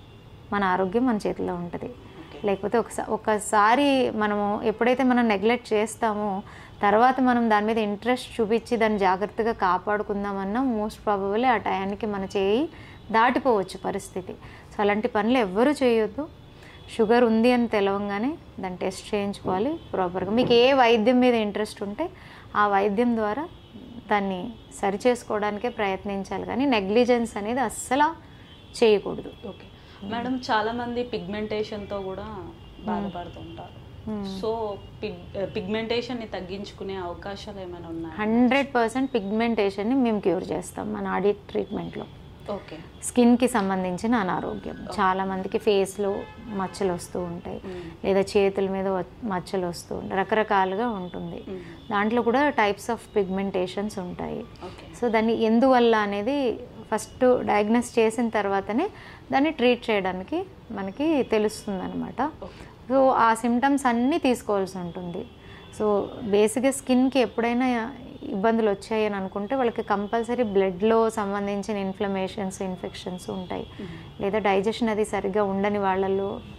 మన ఆరోగ్యం మన చేతిలో ఉంటుంది లేకపోతే ఒకసారి ఒకసారి మనము ఎప్పుడైతే మనం నెగ్లెక్ట్ చేస్తామో తర్వాత మనం దాని మీద ఇంట్రెస్ట్ చూపించి దాన్ని జాగ్రత్తగా కాపాడుకుందామన్నా మోస్ట్ ప్రాబబుల్లీ ఆ టయానికి మన చేయి దాటిపోవచ్చు పరిస్థితి సో అలాంటి పనులు ఎవ్వరూ చేయొద్దు షుగర్ ఉంది అని తెలవంగానే దాన్ని టెస్ట్ చేయించుకోవాలి ప్రాపర్గా మీకు ఏ వైద్యం మీద ఇంట్రెస్ట్ ఉంటే ఆ వైద్యం ద్వారా దాన్ని సరి చేసుకోవడానికే ప్రయత్నించాలి కానీ నెగ్లిజెన్స్ అనేది అస్సలు చేయకూడదు ఓకే మేడం చాలా మంది పిగ్మెంటేషన్ తో కూడా బాధపడుతుంటారు సో పిగ్ పిగ్మెంటేషన్ ని తగ్గించుకునే అవకాశాలు ఏమైనా ఉన్నాయా హండ్రెడ్ పర్సెంట్ పిగ్మెంటేషన్ని మేము క్యూర్ చేస్తాం మన ఆడిట్ ట్రీట్మెంట్లో ఓకే స్కిన్కి సంబంధించిన అనారోగ్యం చాలా మందికి ఫేస్లో మచ్చలు వస్తూ ఉంటాయి లేదా చేతుల మీద వ- మచ్చలు వస్తూ ఉంటాయి రకరకాలుగా ఉంటుంది దాంట్లో కూడా టైప్స్ ఆఫ్ పిగ్మెంటేషన్స్ ఉంటాయి ఓకే సో దాన్ని ఎందువల్ల అనేది ఫస్ట్ డయాగ్నోస్ చేసిన తర్వాతనే దాన్ని ట్రీట్ చేయడానికి మనకి తెలుస్తుంది అనమాట సో ఆ సిమ్టమ్స్ అన్నీ తీసుకోవాల్సి ఉంటుంది సో బేసిక్గా స్కిన్కి ఎప్పుడైనా ఇబ్బందులు వచ్చాయని అనుకుంటే వాళ్ళకి కంపల్సరీ బ్లడ్లో సంబంధించిన ఇన్ఫ్లమేషన్స్ ఇన్ఫెక్షన్స్ ఉంటాయి లేదా డైజెషన్ అది సరిగ్గా ఉండని వాళ్ళల్లో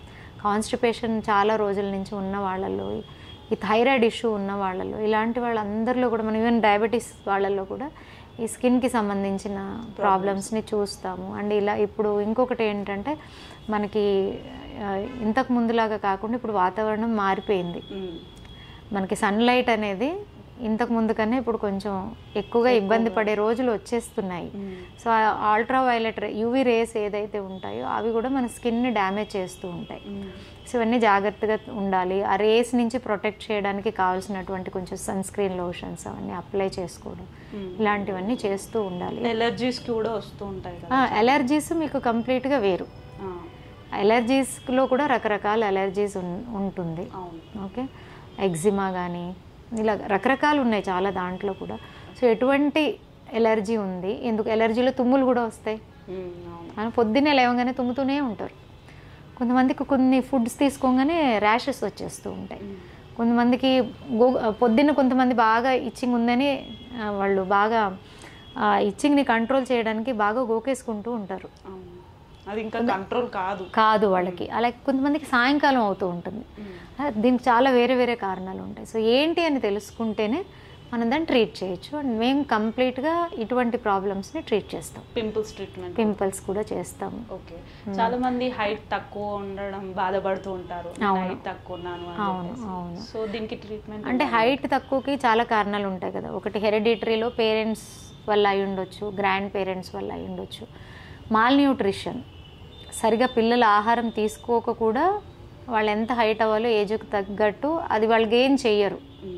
కాన్స్టిపేషన్ చాలా రోజుల నుంచి ఉన్న వాళ్ళలో ఈ థైరాయిడ్ ఇష్యూ ఉన్న వాళ్ళలో ఇలాంటి వాళ్ళందరిలో కూడా మనం ఈవెన్ డయాబెటీస్ వాళ్ళల్లో కూడా ఈ స్కిన్కి సంబంధించిన ప్రాబ్లమ్స్ని చూస్తాము అండ్ ఇలా ఇప్పుడు ఇంకొకటి ఏంటంటే మనకి ఆ, ఇంతకు ముందులాగా కాకుండా ఇప్పుడు వాతావరణం మారిపోయింది మ్మ్. మనకి సన్లైట్ అనేది ఇంతకు ముందు కన్నా ఇప్పుడు కొంచెం ఎక్కువగా ఇబ్బంది పడే రోజులు వచ్చేస్తున్నాయి hmm. So ultraviolet UV rays ఏదైతే ఉంటాయో అవి కూడా మన స్కిన్ని డ్యామేజ్ చేస్తూ ఉంటాయి మ్మ్. సో ఇవన్నీ జాగ్రత్తగా ఉండాలి ఆ రేస్ నుంచి ప్రొటెక్ట్ చేయడానికి కావాల్సినటువంటి కొంచెం సన్ స్క్రీన్ లోషన్స్ అవన్నీ అప్లై చేసుకోవడం మ్మ్. ఇలాంటివన్నీ చేస్తూ ఉండాలి ఎలర్జీస్ కూడా వస్తూ ఉంటాయి కదా ఎలర్జీస్ మీకు కంప్లీట్గా వేరు ఆ, ఎలర్జీస్లో కూడా రకరకాల ఎలర్జీస్ ఉంటుంది అవును ఓకే ఎగ్జిమా కానీ ఇలా రకరకాలు ఉన్నాయి చాలా దాంట్లో కూడా సో ఎటువంటి ఎలర్జీ ఉంది ఎందుకు ఎలర్జీలో తుమ్ములు కూడా వస్తాయి మ్మ్. అవును మనం పొద్దున్నే లేవగానే తుమ్ముతూనే ఉంటారు కొంతమందికి కొన్ని ఫుడ్స్ తీసుకోగానే ర్యాషెస్ వచ్చేస్తూ ఉంటాయి మ్మ్. కొంతమందికి గో పొద్దున్న కొంతమంది బాగా ఇచ్చింగ్ ఉందని ఆ, వాళ్ళు బాగా ఇచ్చింగ్ని కంట్రోల్ చేయడానికి బాగా గోకేసుకుంటూ ఉంటారు అవును అది ఇంకా కంట్రోల్ కాదు కాదు వాళ్ళకి అలాగే కొంతమందికి సాయంకాలం అవుతూ ఉంటుంది మ్మ్. ఆ, దీనికి చాలా వేరే వేరే కారణాలు ఉంటాయి సో ఏంటి అని తెలుసుకుంటేనే మనం దాన్ని ట్రీట్ చేయొచ్చు అండ్ మేము కంప్లీట్గా ఇటువంటి ప్రాబ్లమ్స్ని ట్రీట్ చేస్తాం పింపుల్స్ ట్రీట్మెంట్ పింపుల్స్ కూడా చేస్తాము ఓకే చాలా మంది హైట్ తక్కువ ఉండడం బాధపడుతూ ఉంటారు అవును. హైట్ తక్కువ ఉన్నాను అవును, అవును. సో దీనికి ట్రీట్మెంట్ అంటే హైట్ తక్కువకి చాలా కారణాలు ఉంటాయి కదా ఒకటి హెరిడిటరీలో పేరెంట్స్ వల్ల అయి ఉండొచ్చు గ్రాండ్ పేరెంట్స్ వల్ల అయి ఉండొచ్చు మాల్ న్యూట్రిషన్ సరిగా పిల్లల ఆహారం తీసుకోక కూడా వాళ్ళు ఎంత హైట్ అవ్వాలో ఏజ్కి తగ్గట్టు అది వాళ్ళు గెయిన్ చెయ్యరు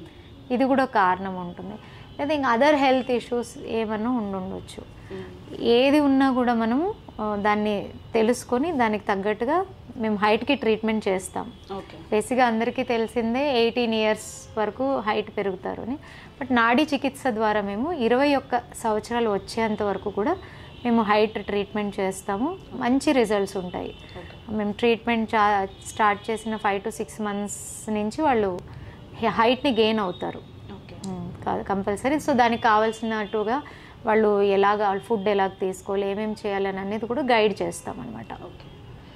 ఇది కూడా ఒక కారణం ఉంటుంది లేదా ఇంకా అదర్ హెల్త్ ఇష్యూస్ ఏమన్నా ఉండుండొచ్చు ఏది ఉన్నా కూడా మనము ఆ, దాన్ని తెలుసుకొని దానికి తగ్గట్టుగా మేము హైట్కి ట్రీట్మెంట్ చేస్తాం ఓకే బేసిక్గా అందరికీ తెలిసిందే ఎయిటీన్ ఇయర్స్ వరకు హైట్ పెరుగుతారు అని బట్ నాడీ చికిత్స ద్వారా మేము ఇరవై ఒక్క సంవత్సరాలు వచ్చేంత వరకు కూడా మేము హైట్ ట్రీట్మెంట్ చేస్తాము మంచి రిజల్ట్స్ ఉంటాయి ఓకే మేము ట్రీట్మెంట్ చా స్టార్ట్ చేసిన ఫైవ్ టు సిక్స్ మంత్స్ నుంచి వాళ్ళు హైట్ని గెయిన్ అవుతారు ఓకే కంపల్సరీ సో దానికి కావాల్సినట్టుగా వాళ్ళు ఎలాగ ఫుడ్ ఎలాగ తీసుకోవాలి ఏమేమి చేయాలని అనేది కూడా గైడ్ చేస్తాం అనమాట ఓకే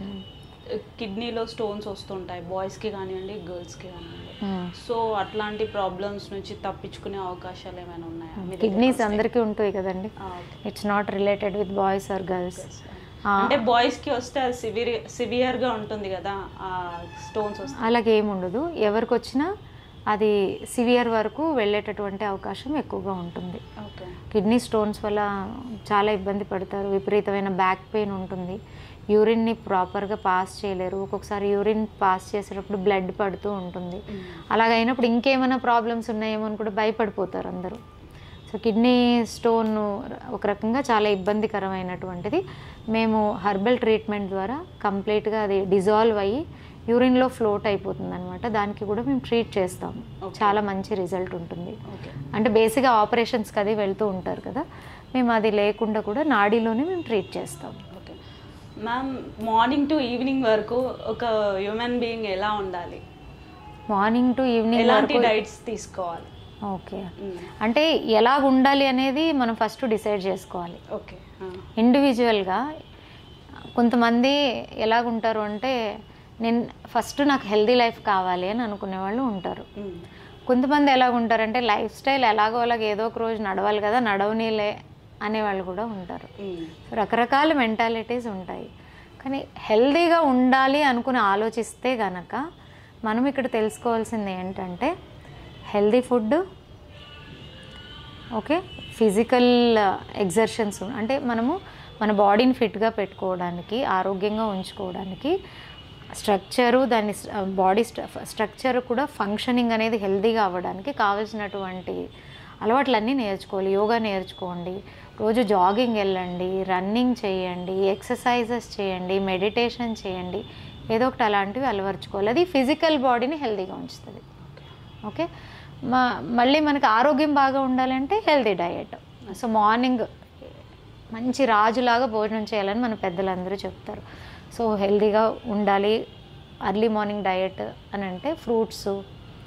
కిడ్నీలో స్టోన్స్ వస్తుంటాయి బాయ్స్కి కానివ్వండి గర్ల్స్కి కానివ్వండి సో అట్లాంటి ప్రాబ్లమ్స్ నుంచి తప్పించుకునే అవకాశాలు ఏమైనా ఉన్నాయా మీ దగ్గర కిడ్నీస్ వస్తాయి? అందరికీ ఉంటాయి కదండి ఆ, okay. It's not related with boys or girls అంటే బాయ్స్ కి వస్తే అది సివియర్ సివియర్ గా ఉంటుంది కదా ఆ స్టోన్స్ వస్తే అలాగే ఏమి ఉండదు ఎవరికి వచ్చినా అది సివియర్ వరకు వెళ్ళేటటువంటి అవకాశం ఎక్కువగా ఉంటుంది ఓకే కిడ్నీ స్టోన్స్ వల్ల చాలా ఇబ్బంది పడతారు విపరీతమైన బ్యాక్ పెయిన్ ఉంటుంది యూరిన్ని ప్రాపర్గా పాస్ చేయలేరు ఒక్కొక్కసారి యూరిన్ పాస్ చేసేటప్పుడు బ్లడ్ పడుతూ ఉంటుంది అలాగైనప్పుడు ఇంకేమైనా ప్రాబ్లమ్స్ ఉన్నాయేమో అని కూడా భయపడిపోతారు అందరూ సో కిడ్నీ స్టోన్ ఒక రకంగా చాలా ఇబ్బందికరమైనటువంటిది మేము హర్బల్ ట్రీట్మెంట్ ద్వారా కంప్లీట్గా అది డిజాల్వ్ అయ్యి యూరిన్లో ఫ్లోట్ అయిపోతుంది అనమాట దానికి కూడా మేము ట్రీట్ చేస్తాము Okay. చాలా మంచి రిజల్ట్ ఉంటుంది ఓకే అంటే బేసిక్గా ఆపరేషన్స్కి అది వెళ్తూ ఉంటారు కదా మేము అది లేకుండా కూడా నాడీలోనే మేము ట్రీట్ చేస్తాం okay ma'am morning to evening వరకు ఒక హ్యూమన్ బీయింగ్ ఎలా ఉండాలి మార్నింగ్ టు ఈవినింగ్ ఎలాంటి వరకు డైట్స్ తీసుకోవాలి ఓకే మ్మ్. అంటే ఎలాగ ఉండాలి అనేది మనం ఫస్ట్ డిసైడ్ చేసుకోవాలి ఓకే ఆ. ఇండివిజువల్గా కొంతమంది ఎలాగుంటారు అంటే నేను ఫస్ట్ నాకు హెల్దీ లైఫ్ కావాలి అని అనుకునే వాళ్ళు ఉంటారు మ్మ్. కొంతమంది ఎలాగుంటారంటే లైఫ్ స్టైల్ ఎలాగో అలాగ ఏదో ఒక రోజు నడవాలి కదా నడవనీలే అనేవాళ్ళు కూడా ఉంటారు మ్మ్. రకరకాల మెంటాలిటీస్ ఉంటాయి కానీ హెల్దీగా ఉండాలి అనుకుని ఆలోచిస్తే గనక మనం ఇక్కడ తెలుసుకోవాల్సింది ఏంటంటే healthy food okay physical exertions అంటే మనము మన బాడీని ఫిట్గా పెట్టుకోవడానికి ఆరోగ్యంగా ఉంచుకోవడానికి స్ట్రక్చరు దాని బాడీ స్ట్రక్చర్ కూడా ఫంక్షనింగ్ అనేది హెల్తీగా అవ్వడానికి కావాల్సినటువంటి అలవాట్లన్నీ నేర్చుకోవాలి యోగా నేర్చుకోండి రోజు జాగింగ్ వెళ్ళండి రన్నింగ్ చేయండి ఎక్సర్సైజెస్ చేయండి మెడిటేషన్ చేయండి ఏదో ఒకటి అలాంటివి అలవర్చుకోవాలి అది ఫిజికల్ బాడీని హెల్తీగా ఉంచుతుంది ఓకే మా మళ్ళీ మనకి ఆరోగ్యం బాగా ఉండాలంటే హెల్తీ డయట్ సో మార్నింగ్ మంచి రాజులాగా భోజనం చేయాలని మన పెద్దలందరూ చెప్తారు సో హెల్తీగా ఉండాలి అర్లీ మార్నింగ్ డయట్ అని అంటే ఫ్రూట్స్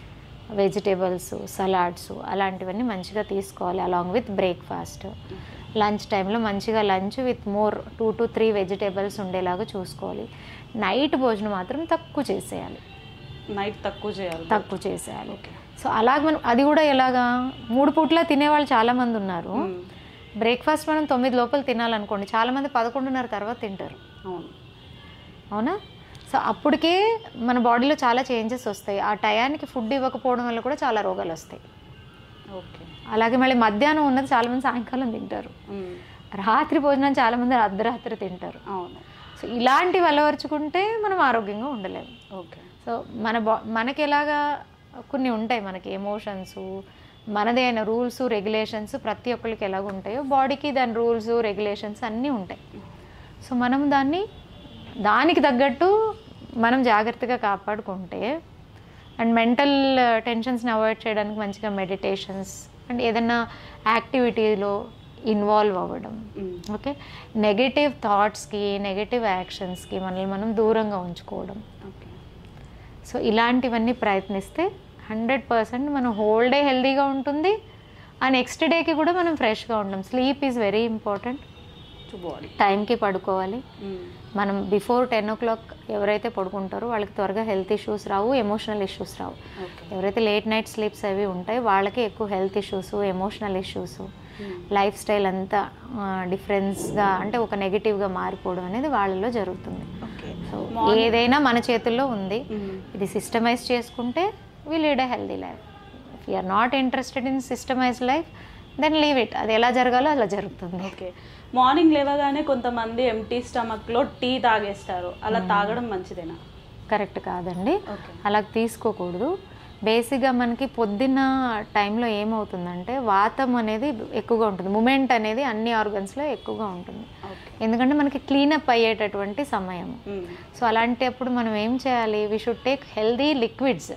వెజిటేబుల్స్ సలాడ్స్ అలాంటివన్నీ మంచిగా తీసుకోవాలి అలాంగ్ విత్ బ్రేక్ఫాస్ట్ లంచ్ టైంలో మంచిగా lunch with more two to three vegetables ఉండేలాగా చూసుకోవాలి నైట్ భోజనం మాత్రం తక్కువ చేసేయాలి నైట్ తక్కువ చేయాలి తక్కువ చేసేయాలి సో అలాగ మనం అది కూడా ఎలాగా మూడు పూట్ల తినేవాళ్ళు చాలామంది ఉన్నారు మ్మ్. బ్రేక్ఫాస్ట్ మనం తొమ్మిది లోపల తినాలనుకోండి చాలామంది పదకొండున్నర తర్వాత తింటారు అవును అవునా సో అప్పటికే మన బాడీలో చాలా చేంజెస్ వస్తాయి ఆ టయానికి ఫుడ్ ఇవ్వకపోవడం వల్ల కూడా చాలా రోగాలు వస్తాయి ఓకే అలాగే మళ్ళీ మధ్యాహ్నం ఉన్నది చాలామంది సాయంకాలం తింటారు మ్మ్. రాత్రి భోజనం చాలామంది అర్ధరాత్రి తింటారు అవును సో ఇలాంటివి అలవరుచుకుంటే మనం ఆరోగ్యంగా ఉండలేము ఓకే సో మన బా మనకి ఎలాగా కొన్ని ఉంటాయి మనకి ఎమోషన్స్ మనదే అయిన రూల్స్ రెగ్యులేషన్స్ ప్రతి ఒక్కరికి ఎలాగ ఉంటాయో బాడీకి దాని రూల్స్ రెగ్యులేషన్స్ అన్నీ ఉంటాయి సో మనం దాన్ని దానికి తగ్గట్టు మనం జాగ్రత్తగా కాపాడుకుంటే అండ్ మెంటల్ టెన్షన్స్ని అవాయిడ్ చేయడానికి మంచిగా మెడిటేషన్స్ అండ్ ఏదైనా యాక్టివిటీలో ఇన్వాల్వ్ అవ్వడం మ్మ్. ఓకే నెగటివ్ థాట్స్కి నెగటివ్ యాక్షన్స్కి మనల్ని మనం దూరంగా ఉంచుకోవడం ఓకే సో ఇలాంటివన్నీ ప్రయత్నిస్తే హండ్రెడ్ పర్సెంట్ మనం హోల్ డే హెల్తీగా ఉంటుంది ఆ నెక్స్ట్ డేకి కూడా మనం ఫ్రెష్గా ఉంటాం sleep is very important to body టైంకి పడుకోవాలి మనం బిఫోర్ టెన్ ఓ క్లాక్ ఎవరైతే పడుకుంటారో వాళ్ళకి త్వరగా హెల్త్ ఇష్యూస్ రావు ఎమోషనల్ ఇష్యూస్ రావు ఓకే ఎవరైతే లేట్ నైట్ స్లీప్స్ అవి ఉంటాయి వాళ్ళకి ఎక్కువ health issues emotional issues lifestyle అంతా డిఫరెన్స్గా అంటే ఒక నెగిటివ్గా మారిపోవడం అనేది వాళ్ళలో జరుగుతుంది ఓకే సో ఏదైనా మన చేతుల్లో ఉంది ఇది సిస్టమైజ్ చేసుకుంటే we lead a healthy life if you're not interested in systemize life then leave it అది ఎలా జరగాలో అలా జరుగుతుంది ఓకే మార్నింగ్ లేవగానే కొంతమంది ఎంటీ స్టమక్లో టీ తాగేస్తారు అలా తాగడం మంచిదేనా కరెక్ట్ కాదండి ఓకే అలా తీసుకోకూడదు బేసిక్గా మనకి పొద్దున్న టైంలో ఏమవుతుందంటే వాతం అనేది ఎక్కువగా ఉంటుంది మూమెంట్ అనేది అన్ని ఆర్గన్స్లో ఎక్కువగా ఉంటుంది ఓకే ఎందుకంటే మనకి క్లీనప్ అయ్యేటటువంటి సమయం సో అలాంటప్పుడు మనం ఏం చేయాలి we should take healthy liquids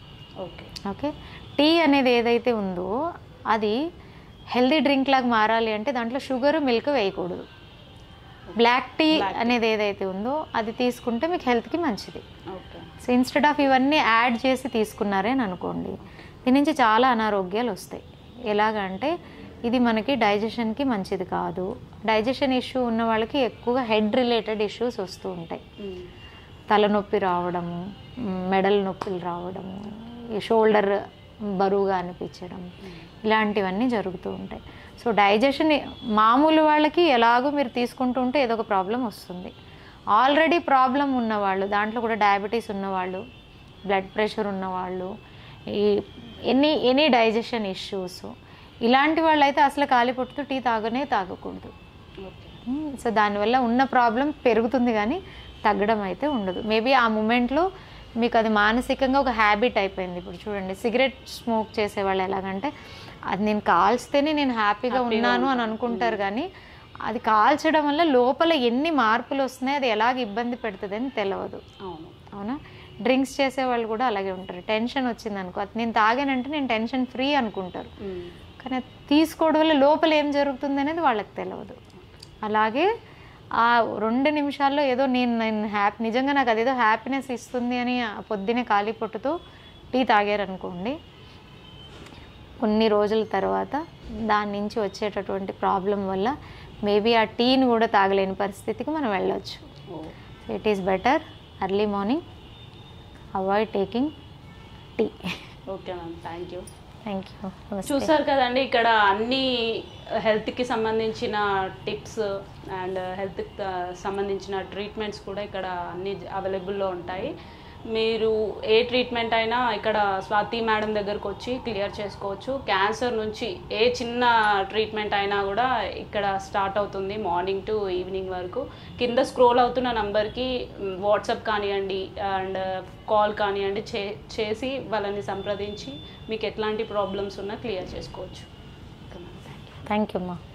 okay okay tea అనేది ఏదైతే ఉందో అది హెల్దీ డ్రింక్ లాగా మారాలి అంటే దాంట్లో షుగర్ మిల్క్ వేయకూడదు బ్లాక్ టీ అనేది ఏదైతే ఉందో అది తీసుకుంటే మీకు హెల్త్కి మంచిది ఓకే సో ఇన్స్టెడ్ ఆఫ్ ఇవన్నీ యాడ్ చేసి తీసుకున్నారే అని అనుకోండి దీని నుంచి చాలా అనారోగ్యాలు వస్తాయి ఎలాగంటే ఇది మనకి డైజెషన్కి మంచిది కాదు డైజెషన్ ఇష్యూ ఉన్న వాళ్ళకి ఎక్కువగా హెడ్ రిలేటెడ్ ఇష్యూస్ వస్తూ ఉంటాయి తలనొప్పి రావడము మ్, మెడల నొప్పులు రావడము ఈ షోల్డర్ బరువుగా అనిపించడం ఇలాంటివన్నీ జరుగుతూ ఉంటాయి సో డైజెషన్ మామూలు వాళ్ళకి ఎలాగో మీరు తీసుకుంటూ ఉంటే ఏదో ఒక ప్రాబ్లం వస్తుంది ఆల్రెడీ ప్రాబ్లం ఉన్నవాళ్ళు దాంట్లో కూడా డయాబెటీస్ ఉన్నవాళ్ళు బ్లడ్ ప్రెషర్ ఉన్నవాళ్ళు ఈ ఎనీ ఎనీ డైజెషన్ ఇష్యూస్ ఇలాంటి వాళ్ళు అయితే అసలు ఖాళీ పొట్టుతో టీ తాగనే తాగకూడదు ఓకే మ్మ్. సో దానివల్ల ఉన్న ప్రాబ్లం పెరుగుతుంది కానీ తగ్గడం అయితే ఉండదు మేబీ ఆ మూమెంట్లో మీకు అది మానసికంగా ఒక హ్యాబిట్ అయిపోయింది ఇప్పుడు చూడండి సిగరెట్ స్మోక్ చేసేవాళ్ళు ఎలాగంటే అది నేను కాల్స్తేనే నేను హ్యాపీగా ఉన్నాను అని అనుకుంటారు కానీ అది కాల్చడం వల్ల లోపల ఎన్ని మార్పులు వస్తున్నాయి అది ఎలాగ ఇబ్బంది పెడుతుంది అని తెలియదు అవును అవునా డ్రింక్స్ చేసే వాళ్ళు కూడా అలాగే ఉంటారు టెన్షన్ వచ్చింది అనుకో అది నేను తాగానంటే నేను టెన్షన్ ఫ్రీ అనుకుంటారు మ్మ్. కానీ అది తీసుకోవడం వల్ల లోపల ఏం జరుగుతుంది అనేది వాళ్ళకి తెలియదు అలాగే ఆ రెండు నిమిషాల్లో ఏదో నేను నేను హ్యాపీ నిజంగా నాకు అదేదో హ్యాపీనెస్ ఇస్తుంది అని ఆ పొద్దునే ఖాళీ పొట్టుతో టీ తాగారనుకోండి కొన్ని రోజుల తర్వాత దాని నుంచి వచ్చేటటువంటి ప్రాబ్లం వల్ల మేబీ ఆ టీని కూడా తాగలేని పరిస్థితికి మనం వెళ్ళొచ్చు oh so it is better early morning avoid taking tea okay ma'am thank you thank you చూసారు కదండి ఇక్కడ అన్ని హెల్త్కి సంబంధించిన టిప్స్ అండ్ హెల్త్కి సంబంధించిన ట్రీట్మెంట్స్ కూడా ఇక్కడ అన్ని అవైలబుల్లో ఉంటాయి మీరు ఏ ట్రీట్మెంట్ అయినా ఇక్కడ స్వాతి మేడం దగ్గరకు వచ్చి క్లియర్ చేసుకోవచ్చు క్యాన్సర్ నుంచి ఏ చిన్న ట్రీట్మెంట్ అయినా కూడా ఇక్కడ స్టార్ట్ అవుతుంది మార్నింగ్ టు ఈవినింగ్ వరకు కింద స్క్రోల్ అవుతున్న నంబర్కి వాట్సాప్ కానివ్వండి అండ్ కాల్ కానివ్వండి చే చేసి వాళ్ళని సంప్రదించి మీకు ఎట్లాంటి ప్రాబ్లమ్స్ ఉన్నా క్లియర్ చేసుకోవచ్చు థ్యాంక్ యూ థ్యాంక్ యూ అమ్మా